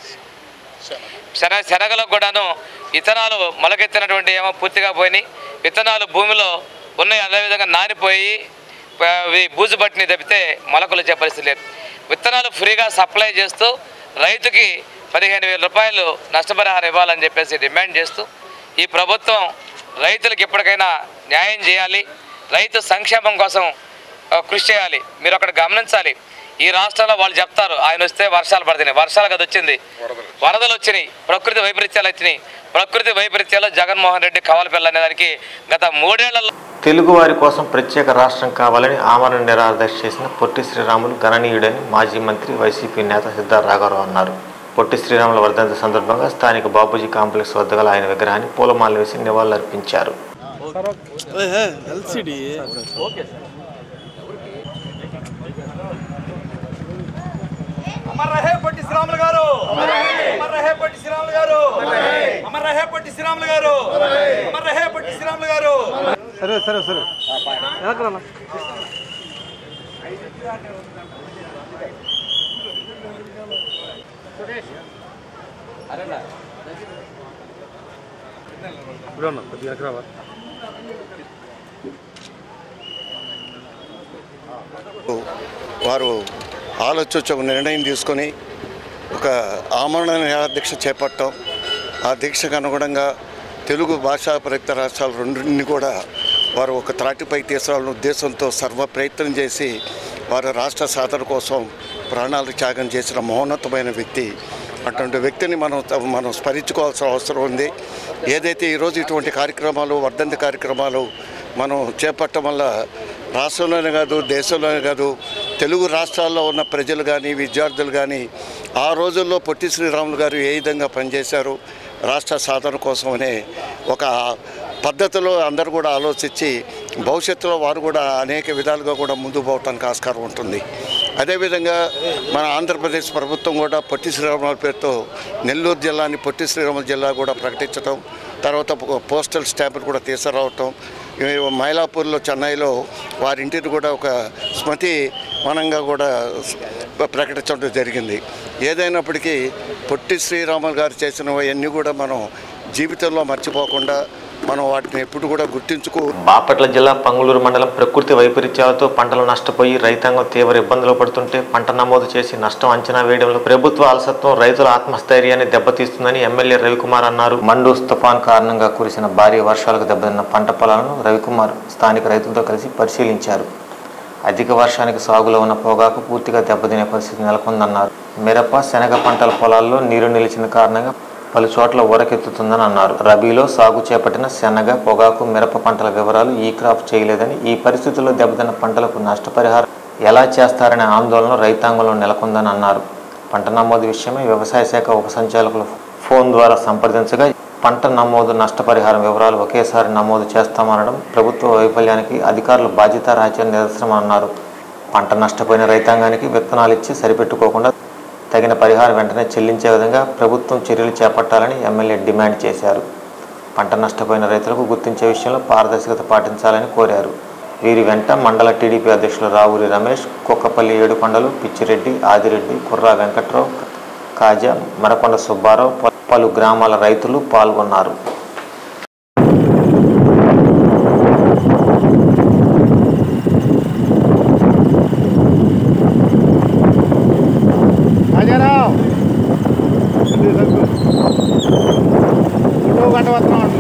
శన శనగలకు కూడాను విత్తనాలు మొలకెత్తినటువంటి ఏమో పూర్తిగా పోయినాయి విత్తనాలు భూమిలో ఉన్నాయి అదేవిధంగా నానిపోయి ఆ, ఇవి బూజు పట్టిని తప్పితే మొలకలు వచ్చే పరిస్థితి లేదు విత్తనాలు ఫ్రీగా సప్లై చేస్తూ రైతుకి పదిహేను వేల రూపాయలు నష్టపరిహారం ఇవ్వాలని చెప్పేసి డిమాండ్ చేస్తూ ఈ ప్రభుత్వం రైతులకు ఎప్పటికైనా న్యాయం చేయాలి రైతు సంక్షేమం కోసం ఆ, కృషి చేయాలి మీరు అక్కడ గమనించాలి ఈ రాష్ట్రంలో వాళ్ళు చెప్తారు ఆయన వస్తే వర్షాలు పడుతున్నాయి వర్షాలు కదా వచ్చింది వరదలు వచ్చినాయి ప్రకృతి వైపరీత్యాలు వచ్చినాయి ప్రకృతి వైపరీత్యాలు జగన్మోహన్ రెడ్డి కవలపిల్ల అనే దానికి గత మూడేళ్లలో తెలుగువారి కోసం ప్రత్యేక రాష్ట్రం కావాలని ఆమరణ నిరాదీక్ష చేసిన పొట్టి శ్రీరాములు గణనీయుడని మాజీ మంత్రి వైసీపీ నేత సిద్ధార్థ రాఘవరావు అన్నారు పొట్టి శ్రీరాముల వర్ధంతి సందర్భంగా స్థానిక బాపూజీ కాంప్లెక్స్ వద్ద గల ఆయన విగ్రహాన్ని పూలమాల వేసి నివాళులర్పించారు ఎల్సిడి ఓకే అమర్ రహే పొట్టి శ్రీరాములు గారు అమర్ రహే పొట్టి శ్రీరాములు గారు అమర్ రహే పొట్టి శ్రీరాములు గారు అమర్ రహే పొట్టి శ్రీరాములు గారు సరే సరే సరే వెనకరా ఇప్పుడు ఉన్నా కొద్దిగా వెనకరావా వారు ఆలోచించి ఒక నిర్ణయం తీసుకొని ఒక ఆమరణ దీక్ష చేపట్టడం ఆ దీక్షకు అనుగుణంగా తెలుగు భాషా ప్రయుక్త రాష్ట్రాలు రెండింటిని కూడా వారు ఒక త్రాటిపై తీసుకురావాలనే ఉద్దేశంతో సర్వ ప్రయత్నం చేసి వారు రాష్ట్ర సాధన కోసం ప్రాణాలు త్యాగం చేసిన మహోన్నతమైన వ్యక్తి అటువంటి వ్యక్తిని మనం మనం స్మరించుకోవాల్సిన అవసరం ఉంది ఏదైతే ఈరోజు ఇటువంటి కార్యక్రమాలు వర్ధంతి కార్యక్రమాలు మనం చేపట్టడం వల్ల రాష్ట్రంలోనే కాదు దేశంలోనే కాదు తెలుగు రాష్ట్రాల్లో ఉన్న ప్రజలు కానీ విద్యార్థులు కానీ ఆ రోజుల్లో పొట్టి శ్రీరాములు గారు ఏ విధంగా పనిచేశారు రాష్ట్ర సాధన కోసమనే ఒక పద్ధతిలో అందరూ కూడా ఆలోచించి భవిష్యత్తులో వారు కూడా అనేక విధాలుగా కూడా ముందుకు పోవటానికి ఆస్కారం ఉంటుంది అదేవిధంగా మన ఆంధ్రప్రదేశ్ ప్రభుత్వం కూడా పొట్టి శ్రీరాముల పేరుతో నెల్లూరు జిల్లాని పొట్టి శ్రీరాముల జిల్లా కూడా ప్రకటించడం తర్వాత పోస్టల్ స్టాంపులు కూడా తీసుకురావటం ఈ మైలాపూర్లో చెన్నైలో వారింటిని కూడా ఒక స్మృతి వనంగా కూడా ప్రకటించడం జరిగింది ఏదైనప్పటికీ పొట్టి శ్రీరాములు గారు చేసినవన్నీ కూడా మనం జీవితంలో మర్చిపోకుండా మనం వాటిని ఎప్పుడు కూడా గుర్తించుకో బాపట్ల జిల్లా పంగులూరు మండలం ప్రకృతి వైపరీత్యాలతో పంటలు నష్టపోయి రైతాంగం తీవ్ర ఇబ్బందులు పడుతుంటే పంట నమోదు చేసి నష్టం అంచనా వేయడంలో ప్రభుత్వ అలసత్వం రైతుల ఆత్మస్థైర్యాన్ని దెబ్బతీస్తుందని ఎమ్మెల్యే రవికుమార్ అన్నారు మండూస్ తుఫాన్ కారణంగా కురిసిన భారీ వర్షాలకు దెబ్బతిన్న పంట పొలాలను రవికుమార్ స్థానిక రైతులతో కలిసి పరిశీలించారు అధిక వర్షానికి సాగులో ఉన్న పొగాకు పూర్తిగా దెబ్బతినే పరిస్థితి నెలకొందన్నారు మిరప శనగ పంటల పొలాల్లో నీరు నిలిచిన కారణంగా పలు చోట్ల ఊరకెత్తుతుందని అన్నారు రబీలో సాగు చేపట్టిన శనగ పొగాకు మిరప పంటల వివరాలు ఈ క్రాప్ చేయలేదని ఈ పరిస్థితుల్లో దెబ్బతిన్న పంటలకు నష్టపరిహారం ఎలా చేస్తారనే ఆందోళన రైతాంగంలో నెలకొందని అన్నారు పంట నమోదు విషయమై వ్యవసాయ శాఖ ఉప సంచాలకులు ఫోన్ ద్వారా సంప్రదించగా పంట నమోదు నష్టపరిహారం వివరాలు ఒకేసారి నమోదు చేస్తామనడం ప్రభుత్వ వైఫల్యానికి అధికారులు బాధ్యతారాహిత్యం నిదర్శనం అన్నారు పంట నష్టపోయిన రైతాంగానికి విత్తనాలు ఇచ్చి సరిపెట్టుకోకుండా తగిన పరిహారం వెంటనే చెల్లించే విధంగా ప్రభుత్వం చర్యలు చేపట్టాలని ఎమ్మెల్యే డిమాండ్ చేశారు పంట నష్టపోయిన రైతులకు గుర్తించే విషయంలో పారదర్శకత పాటించాలని కోరారు వీరి వెంట మండల టీడీపీ అధ్యక్షులు రావూరి రమేష్ కుక్కపల్లి ఏడుకొండలు పిచ్చిరెడ్డి ఆదిరెడ్డి కుర్రా వెంకట్రావు కాజా మరకొండ సుబ్బారావు ప- పలు గ్రామాల రైతులు పాల్గొన్నారు రాజారావు ఫోటో గంట వస్తున్నాం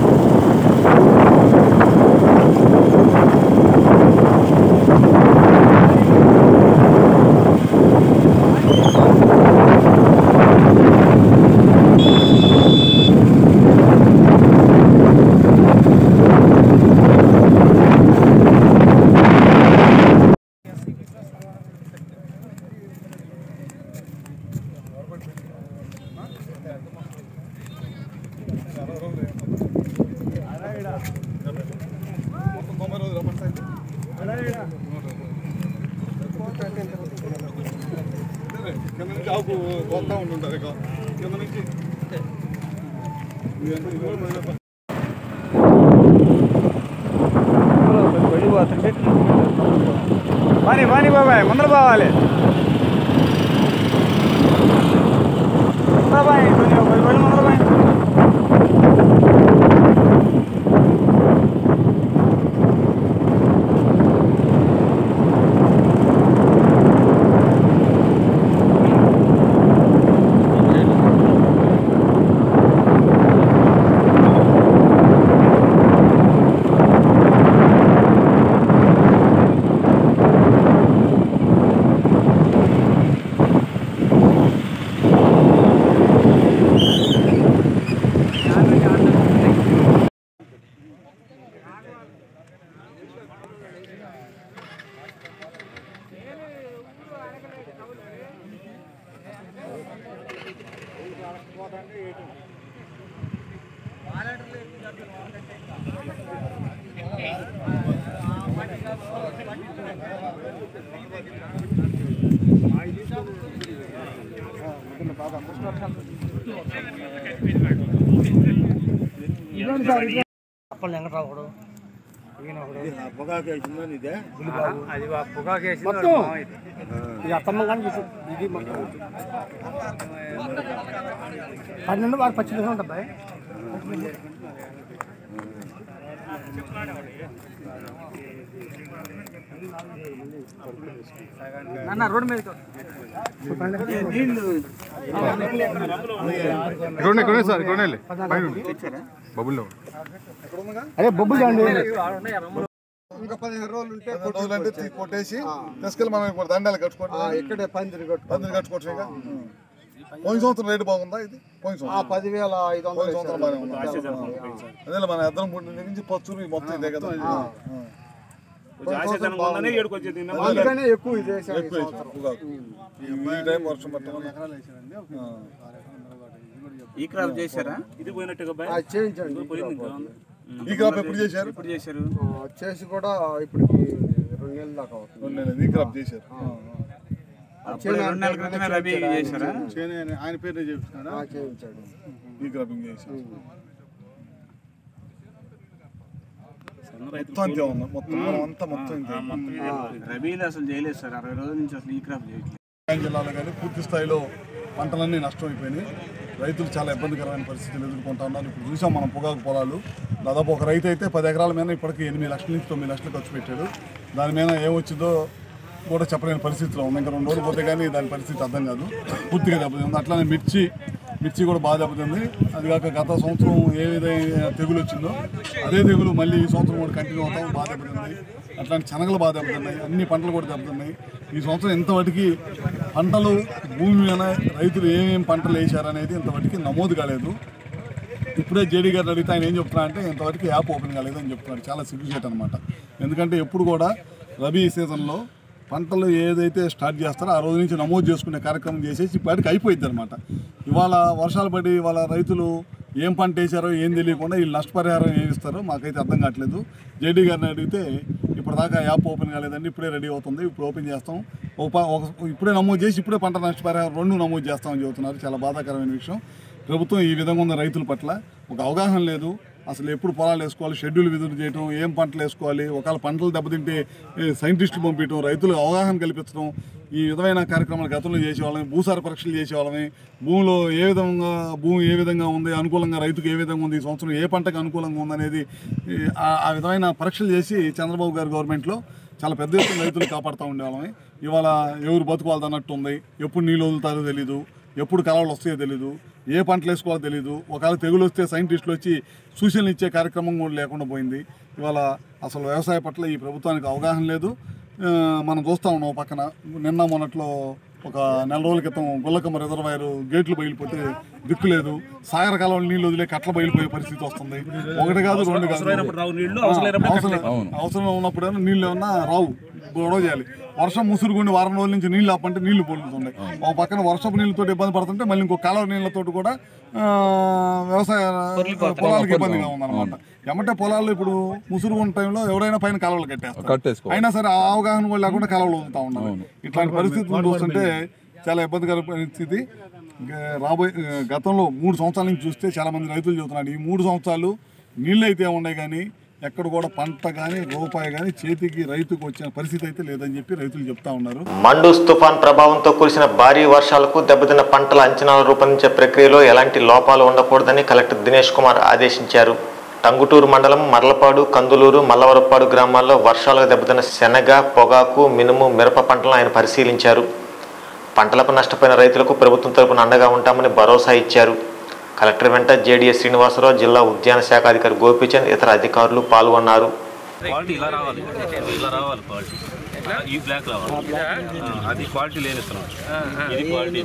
కింద నుంచి ఆకు పోతా ఉంటుంటారు ఇక కింద నుంచి పని పని బాబాయ్ ముందర పోవాలి బాబాయ్ కొంచెం పది పళ్ళు ముందర పోయి అప్పలు వెంకట్రావు ఒకడు ఈయన ఒకడు పొగాకు వేసిందా నీదే బుల్లిబాబు అది ఆ పొగాకు వేసింది మొత్తం వాడు మావయ్యది. ఇది అత్తమ్మ కానీ ఇది ఇది మొత్తం పన్నెండు వారు పచ్చి ఉంటుంది అబ్బాయి నాన్న రోడ్డు మీద ఇక్కడ ఇక్కడ సార్ ఇక్కడ బబుల్లో అదే బొబ్బులు చూడండి ఇంకా పదిహేను రోజులు ఉంటే రోజులు అంటే తీ- కొట్టేసి తీసుకెళ్ళి మనం ఇప్పుడు దండాలు కట్టుకోండి ఇక్కడే పందిరి కట్టు పందిరి కట్టుకోవచ్చు ఇంకా పోయిన సంవత్సరం రేటు బాగుందా ఇది పోయిన సంవత్సరం పదివేల ఐదు పోయిన సంవత్సరం బాగానే ఉందా అదే మన ఇద్దరం మూడు దగ్గర నుంచి పచ్చులు ఈ మొత్తం ఇదే కదా ఆ. అందుకనే ఎక్కువ ఇది వేసాం ఈ ఎక్కువ సంవత్సరం. పొగాకు. ఈ టైం వర్షం పట్టిన ఈ క్రాప్ చేశారా ఇది ఆ, చేయించండి ఈ క్రాప్ ఎప్పుడు చేశారు ఎప్పుడు చేశారు ఆ, చేసి కూడా ఇప్పటికి రెండు నెలల దాకా అవుతుంది రెండు నెలలు ఈ క్రాప్ చేశారు అప్పుడు రెండు నెలల క్రితమే రబీ చేశారా చేనే ఆయన- ఆయన పేరు చేపిస్తున్నాడా ఆ, చేయించాడు ఈ క్రాపింగ్ చేశారు మొత్తం అంతే ఉంది మొత్తం పొలం అంతా మొత్తం ఇంతే రబీలో అసలు చేయలేదు సార్ అరవై రోజుల నుంచి అసలు ఈ క్రాప్ చేయట్లేదు ఖమ్మం జిల్లాలో కానీ పూర్తి స్థాయిలో పంటలన్నీ నష్టమైపోయినాయి రైతులు చాలా ఇబ్బందికరమైన పరిస్థితులు ఎదుర్కొంటా ఉన్నారు ఇప్పుడు చూసాం మనం పొగాకు పొలాలు దాదాపు ఒక రైతు అయితే పది ఎకరాల మీద ఇప్పటికి ఎనిమిది లక్షల నుంచి తొమ్మిది లక్షలు ఖర్చు పెట్టాడు దాని మీద ఏమొచ్చిందో కూడా చెప్పలేని పరిస్థితిలో ఉంది ఇంకా రెండు రోజులు పోతే కానీ దాని పరిస్థితి అర్థం కాదు పూర్తిగా దెబ్బతింది అట్లానే మిర్చి మిర్చి కూడా బాగా దెబ్బతింది అది కాక గత సంవత్సరం ఏ విధంగా తెగులు వచ్చిందో అదే తెగులు మళ్ళీ ఈ సంవత్సరం కూడా కంటిన్యూ అవుతాం బాగా దెబ్బతింది అట్లాంటి శనగలు బాగా దెబ్బతిన్నాయి అన్ని పంటలు కూడా దెబ్బతిన్నాయి ఈ సంవత్సరం ఇంతవరకు పంటలు భూమి మీద రైతులు ఏమేమి పంటలు వేశారనేది ఇంతవరకు నమోదు కాలేదు ఇప్పుడే జేడీ గారు అడిగితే ఆయన ఏం చెప్తున్నా అంటే ఇంతవరకు యాప్ ఓపెన్ కాలేదని చెప్తున్నాడు చాలా సిగ్గుచేట్ అనమాట ఎందుకంటే ఎప్పుడు కూడా రబీ సీజన్లో పంటలు ఏదైతే స్టార్ట్ చేస్తారో ఆ రోజు నుంచి నమోదు చేసుకునే కార్యక్రమం చేసేసి ఇప్పటికి అయిపోయింది అనమాట ఇవాళ వర్షాలు పడి వాళ్ళ రైతులు ఏం పంట వేశారో ఏం తెలియకుండా వీళ్ళు నష్టపరిహారం ఏమి ఇస్తారో మాకైతే అర్థం కావట్లేదు జేడీ గారిని అడిగితే ఇప్పటిదాకా యాప్ ఓపెన్ కాలేదండి ఇప్పుడే రెడీ అవుతుంది ఇప్పుడు ఓపెన్ చేస్తాం ఒక ప- ఒక- ఇప్పుడే నమోదు చేసి ఇప్పుడే పంట నష్టపరిహారం రెండు నమోదు చేస్తామని చెబుతున్నారు చాలా బాధాకరమైన విషయం ప్రభుత్వం ఈ విధంగా ఉన్న రైతుల పట్ల ఒక అవగాహన లేదు అసలు ఎప్పుడు పొలాలు వేసుకోవాలి షెడ్యూల్ విధులు చేయడం ఏం పంటలు వేసుకోవాలి ఒకవేళ పంటలు దెబ్బతింటే ఏ, సైంటిస్టులు పంపించడం రైతులకు అవగాహన కల్పించడం ఈ విధమైన కార్యక్రమాలు గతంలో చేసేవాళ్ళని భూసార పరీక్షలు చేసేవాళ్ళని భూమిలో ఏ విధంగా భూమి ఏ విధంగా ఉంది అనుకూలంగా రైతుకు ఏ విధంగా ఉంది ఈ సంవత్సరం ఏ పంటకు అనుకూలంగా ఉందనేది ఈ, ఆ- ఆ విధమైన పరీక్షలు చేసి చంద్రబాబు గారి గవర్నమెంట్లో చాలా పెద్ద ఎత్తున రైతులు కాపాడుతూ ఉండేవాళ్ళమే ఇవాళ ఎవరు బతుకువాలి అన్నట్టు ఉంది ఎప్పుడు నీళ్ళు వదులుతారో తెలీదు ఎప్పుడు కలవలు వస్తాయో తెలీదు ఏ పంటలు వేసుకోవాలో తెలీదు ఒకవేళ తెగులు వస్తే సైంటిస్టులు వచ్చి సూచనలు ఇచ్చే కార్యక్రమం కూడా లేకుండా పోయింది ఇవాళ అసలు వ్యవసాయ పట్ల ఈ ప్రభుత్వానికి అవగాహన లేదు ఆ, మనం చూస్తూ ఉన్నాం పక్కన నిన్న మొన్నట్లో ఒక నెల రోజుల క్రితం గుల్లకమ్మ రిజర్వాయర్ గేట్లు బయలుపోతే దిక్కు లేదు సాగర కాలంలో నీళ్లు వదిలే కట్ల బయలుపోయే పరిస్థితి వస్తుంది ఒకటి కాదు రెండు కాదు అవసరమైనప్పుడు రావు నీళ్లు, ఆ, అవసరమైనప్పుడు అవసరం కట్టలే. అవును. అవసరం ఉన్నప్పుడు నీళ్ళు ఏమన్నా రావు గొడవ చేయాలి వర్షం ముసురుగుండి వారం రోజుల నుంచి నీళ్లు ఆపంటే నీళ్లు పొలుతున్నాయి ఒక పక్కన వర్షపు నీళ్ళతో ఇబ్బంది పడుతుంటే మళ్ళీ ఇంకో కాలువ నీళ్ళతో కూడా ఆ, వ్యవసాయ పొలాలకు ఇబ్బందిగా ఉందన్నమాట ఎమ్మటే పొలాల్లో ఇప్పుడు ముసురు ఉన్న టైంలో ఎవరైనా పైన కాలువలు కట్టేస్తారు కట్టేసుకోవాలి. అయినా సరే ఆ అవగాహన కూడా లేకుండా కాలువలు వదులుతా ఉన్నారు ఇట్లాంటి పరిస్థితులు చూస్తుంటే చాలా ఇబ్బందికర పరిస్థితి ఇంకా రాబోయే గతంలో మూడు సంవత్సరాల నుంచి చూస్తే చాలా మంది రైతులు చెబుతున్నాడు ఈ మూడు సంవత్సరాలు నీళ్ళు అయితే ఉన్నాయి కానీ ఎక్కడ కూడా పంట కానీ రూపాయి కానీ చేతికి రైతుకు వచ్చిన పరిస్థితి అయితే లేదని చెప్పి రైతులు చెప్తా ఉన్నారు మండూస్ తుఫాన్ ప్రభావంతో కురిసిన భారీ వర్షాలకు దెబ్బతిన్న పంటల అంచనాలు రూపొందించే ప్రక్రియలో ఎలాంటి లోపాలు ఉండకూడదని కలెక్టర్ దినేష్ కుమార్ ఆదేశించారు టంగుటూరు మండలం మర్లపాడు కందులూరు మల్లవరపాడు గ్రామాల్లో వర్షాలకు దెబ్బతిన్న శనగ పొగాకు మినుము మిరప పంటలను ఆయన పరిశీలించారు పంటలకు నష్టపోయిన రైతులకు ప్రభుత్వం తరపున అండగా ఉంటామని భరోసా ఇచ్చారు కలెక్టర్ వెంట జేడీఎస్ శ్రీనివాసరావు జిల్లా ఉద్యాన శాఖ అధికారి గోపీచంద్ ఇతర అధికారులు పాల్గొన్నారు క్వాలిటీ ఇలా రావాలి ఇలా రావాలి క్వాలిటీ ఈ బ్లాక్ రావాలి ఆ, అది క్వాలిటీ లేదు ఇస్తున్నాం ఇది క్వాలిటీ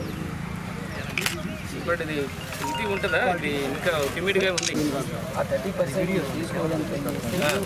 ఇప్పుడు ఇది ఇది ఉంటుందా ఇది ఇంకా హ్యూమిడ్గా ఉంది ఆ థర్టీ పర్సెంట్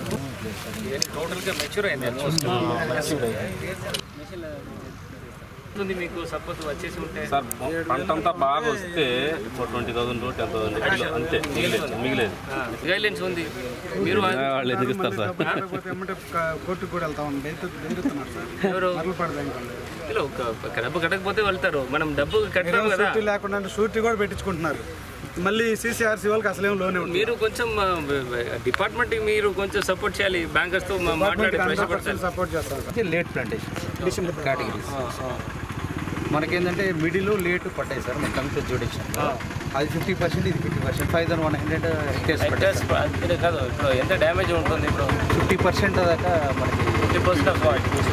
టోటల్గా మెచ్యూర్ అయింది మెచ్యూర్ ఉంది మీకు సపోజ్ వచ్చేసి ఉంటే సార్ పంట అంతా బాగా వస్తే ట్వంటీ థౌసండ్ టెన్ థౌసండ్ అంతే మిగిలేదు మిగిలేదు గైడ్లైన్స్ ఉంది మీరు వాళ్ళు ఎందుకు ఇస్తారు సార్ కోర్టుకు కూడా వెళ్తా ఉంది బెదిరిస్తున్నారు సార్ ఎవరు మరలపాడు బ్యాంక్ ఇలా ఒక ఒక డబ్బు కట్టకపోతే వెళ్తారు మనం డబ్బు కట్టాము కదా షూరిటీ లేకుండా షూరిటీ కూడా పెట్టించుకుంటున్నారు మళ్ళీ సీసీఆర్సీ వాళ్ళకి అసలేం లోనే ఉంటుంది మీరు కొంచెం డిపార్ట్మెంట్ మీరు కొంచెం సపోర్ట్ చేయాలి బ్యాంకర్స్ తో మా- మాట్లాడి ప్రవేశపెడతారు సపోర్ట్ చేస్తాం సార్ లేట్ ప్లాంటేషన్ కేటగిరీస్ మనకేంటంటే మిడిల్ లేట్ పడ్డాయి సార్ మన కమిటీ జ్యుడిషన్ అది ఫిఫ్టీ పర్సెంట్ ఇది fifty percent five thousand one hundred hectares hectares అంతే కాదు ఇప్పుడు ఎంత డ్యామేజ్ ఉంటుంది ఇప్పుడు ఫిఫ్టీ పర్సెంట్ దాకా మనకి ఫిఫ్టీ పర్సెంట్ ఆఫ్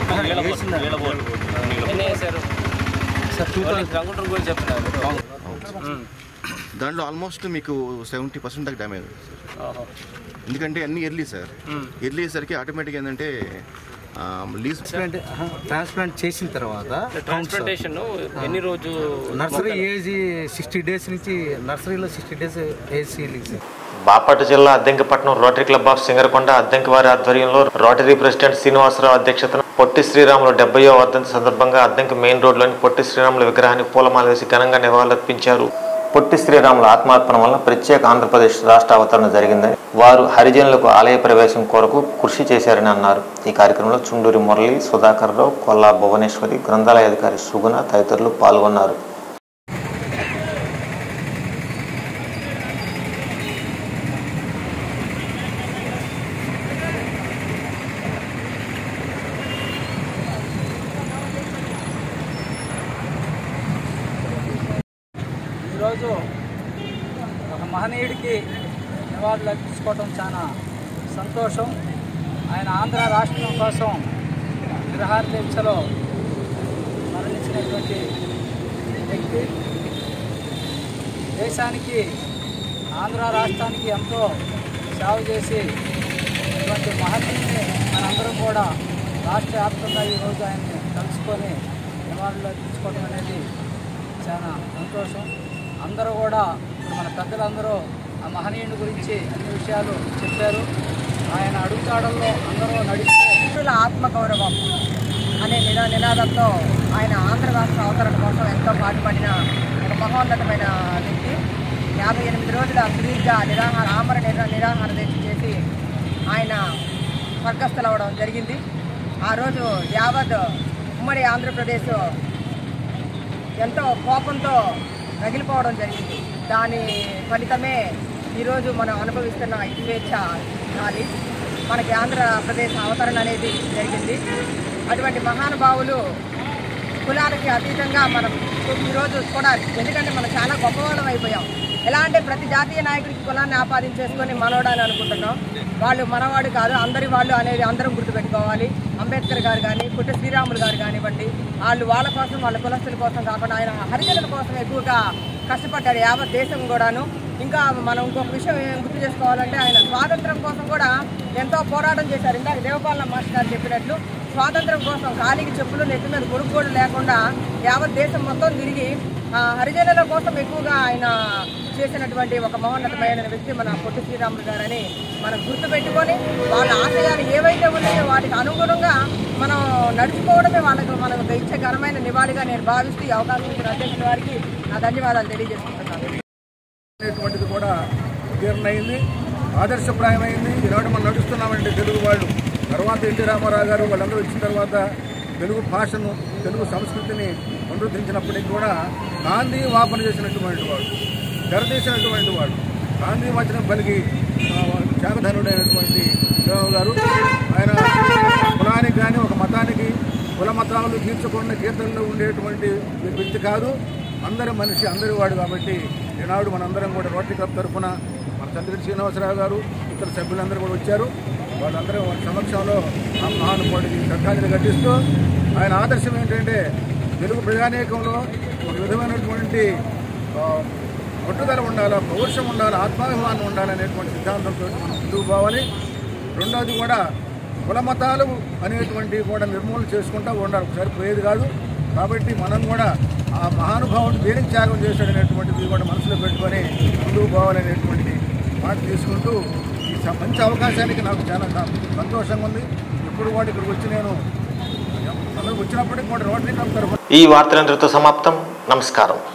ఎన్ని వేశారు సార్ టూ థౌసండ్ రంగుటం గురించి చెప్తున్నారు దాంట్లో ఆల్మోస్ట్ మీకు సెవెంటీ పర్సెంట్ దాకా డ్యామేజ్ ఓహో. ఎందుకంటే అన్ని ఎర్లీ సార్ మ్మ్. ఎర్లీ అయ్యేసరికి ఆటోమేటిక్ ఏంటంటే లీజ్ ట్రాన్స్ప్లాంట్ చేసిన తర్వాత ట్రాన్స్ప్లాంటేషన్ ఎన్ని రోజు నర్సరీ ఏజ్ సిక్స్టీ డేస్ నుంచి నర్సరీలో sixty days age seedling sir Bapatla జిల్లా Addankipatnam Rotary Club of Singarakonda Addanki వారి ఆధ్వర్యంలో రోటరీ ప్రెసిడెంట్ శ్రీనివాసరావు అధ్యక్షతన పొట్టి శ్రీరాములు డెబ్బయో వర్ధంతి సందర్భంగా అద్దెంకి మెయిన్ రోడ్లోని పొట్టి శ్రీరాముల విగ్రహానికి పూలమాల వేసి ఘనంగా నివాళులర్పించారు పొట్టి శ్రీరాముల ఆత్మార్పణ వలన ప్రత్యేక ఆంధ్రప్రదేశ్ రాష్ట్ర అవతరణ జరిగిందని వారు హరిజనులకు ఆలయ ప్రవేశం కొరకు కృషి చేశారని అన్నారు ఈ కార్యక్రమంలో చుండూరి మురళి సుధాకర్ రావు కొల్లా భువనేశ్వరి గ్రంథాలయ అధికారి సుగుణ తదితరులు పాల్గొన్నారు ఈరోజు ఒక మహనీయుడికి నివాళులు అర్పించుకోవడం చాలా సంతోషం ఆయన ఆంధ్ర రాష్ట్రం కోసం నిరహార దీక్షలో మరణించినటువంటి వ్యక్తి దేశానికి ఆంధ్ర రాష్ట్రానికి ఎంతో సేవ చేసి ఇటువంటి మహనీయుని మనందరం కూడా రాష్ట్ర వ్యాప్తంగా ఈరోజు ఆయన్ని కలుసుకొని నివాళులు అర్పించుకోవడం అనేది చాలా సంతోషం అందరూ కూడా ఇప్పుడు మన పెద్దలందరూ ఆ మహనీయుని గురించి అన్ని విషయాలు చెప్పారు ఆయన అడుగుతాడల్లో అందరూ నడిస్తే మనుషుల ఆత్మగౌరవం అనే నినా నినాదంతో ఆయన ఆంధ్ర రాష్ట్ర అవతరణ కోసం ఎంతో పాటుపడిన ఒక మహోన్నతమైన వ్యక్తి యాభై ఎనిమిది రోజుల సుదీర్ఘ నిరాహార ఆమర నిరా నిరాహార దీక్ష చేసి ఆయన స్వర్గస్థులవడం జరిగింది ఆ రోజు యావత్ ఉమ్మడి ఆంధ్రప్రదేశ్ ఎంతో కోపంతో రగిలిపోవడం జరిగింది దాని ఫలితమే ఈరోజు మనం అనుభవిస్తున్న ఈ స్వేచ్ఛ గాలి మనకి ఆంధ్రప్రదేశ్ అవతరణ అనేది జరిగింది అటువంటి మహానుభావులు కులాలకి అతీతంగా మనం ఈరోజు చూడాలి ఎందుకంటే మనం చాలా గొప్పవాళ్ళం అయిపోయాం ఎలా అంటే ప్రతి జాతీయ నాయకుడికి కులాన్ని ఆపాదించేసుకొని మనవడాని అనుకుంటున్నాం వాళ్ళు మనవాడు కాదు అందరి వాళ్ళు అనేది అందరం గుర్తుపెట్టుకోవాలి అంబేద్కర్ గారు కానీ పుట్టి శ్రీరాములు గారు కానివ్వండి వాళ్ళు వాళ్ళ కోసం వాళ్ళ కులస్తుల కోసం కాకుండా ఆయన హరిజనుల కోసం ఎక్కువగా కష్టపడ్డాడు యావత్ దేశం కూడాను ఇంకా మనం ఇంకొక విషయం ఏం గుర్తు చేసుకోవాలంటే ఆయన స్వాతంత్రం కోసం కూడా ఎంతో పోరాటం చేశారు ఇందాక దేవపాలన మాస్టర్ గారు చెప్పినట్లు స్వాతంత్రం కోసం కాలికి చెప్పులు నెత్తి మీద కొనుగోలు లేకుండా యావత్ దేశం మొత్తం తిరిగి ఆ, హరిజనుల కోసం ఎక్కువగా ఆయన చేసినటువంటి ఒక మహోన్నతమైన వ్యక్తి మన పొట్టి శ్రీరాములు గారని మనం గుర్తుపెట్టుకొని వాళ్ళ ఆశయాలు ఏవైతే ఉన్నాయో వాటికి అనుగుణంగా మనం నడుచుకోవడమే వాళ్ళకి మనం ఇచ్చే ఘనమైన నివాళిగా నేను భావిస్తూ ఈ అవకాశం ఇచ్చిన అధ్యక్షుల వారికి నా ధన్యవాదాలు తెలియజేసుకుంటున్నాను అనేటువంటిది కూడా తీర్ణయింది ఆదర్శప్రాయమైంది ఈనాడు మనం నడుస్తున్నామంటే తెలుగు వాళ్ళు తర్వాత ఎన్టీ రామారావు గారు వాళ్ళందరూ వచ్చిన తర్వాత తెలుగు భాషను తెలుగు సంస్కృతిని పునరుద్ధరించినప్పటికీ కూడా గాంధీ వాపన చేసినటువంటి వాడు తెరతీసినటువంటి వాడు గాంధీ వచనం పలికి త్యాగధనుడైనటువంటి రావు గారు ఆయన కులానికి కానీ ఒక మతానికి కుల మతాలు తీర్చకుండా కీర్తనలో ఉండేటువంటి వ్యక్తి కాదు అందరి మనిషి అందరి వాడు కాబట్టి ఈనాడు మనందరం కూడా రోటరీ క్లబ్ తరఫున మన తండ్రి శ్రీనివాసరావు గారు ఇతర సభ్యులందరూ కూడా వచ్చారు వాళ్ళందరూ వాళ్ళ సమక్షంలో ఆ మహానుభావుడికి శ్రద్ధాంజలి ఘటిస్తూ ఆయన ఆదర్శం ఏంటంటే తెలుగు ప్రజానీకంలో ఒక విధమైనటువంటి ఆ, పట్టుదల ఉండాలి పౌరుషం ఉండాలి ఆత్మాభిమానం ఉండాలనేటువంటి సిద్ధాంతంతో మనం ముందుకు పోవాలి రెండోది కూడా కుల మతాలు అనేటువంటివి కూడా నిర్మూలన చేసుకుంటూ ఉండాలి ఒకసారి పోయేది కాదు కాబట్టి మనం కూడా ఆ మహానుభావుడు దేనికి త్యాగం చేశాడనేటువంటిది కూడా మనసులో పెట్టుకొని ముందుకు పోవాలనేటువంటి మాట తీసుకుంటూ ఈ స- మంచి అవకాశానికి నాకు చాలా స- సంతోషంగా ఉంది ఎప్పుడు కూడా ఇక్కడికి వచ్చి నేను అందరూ వచ్చినప్పటికి కూడా రోటరీ క్లబ్ తరఫున ఈ వార్తలందరితో సమాప్తం నమస్కారం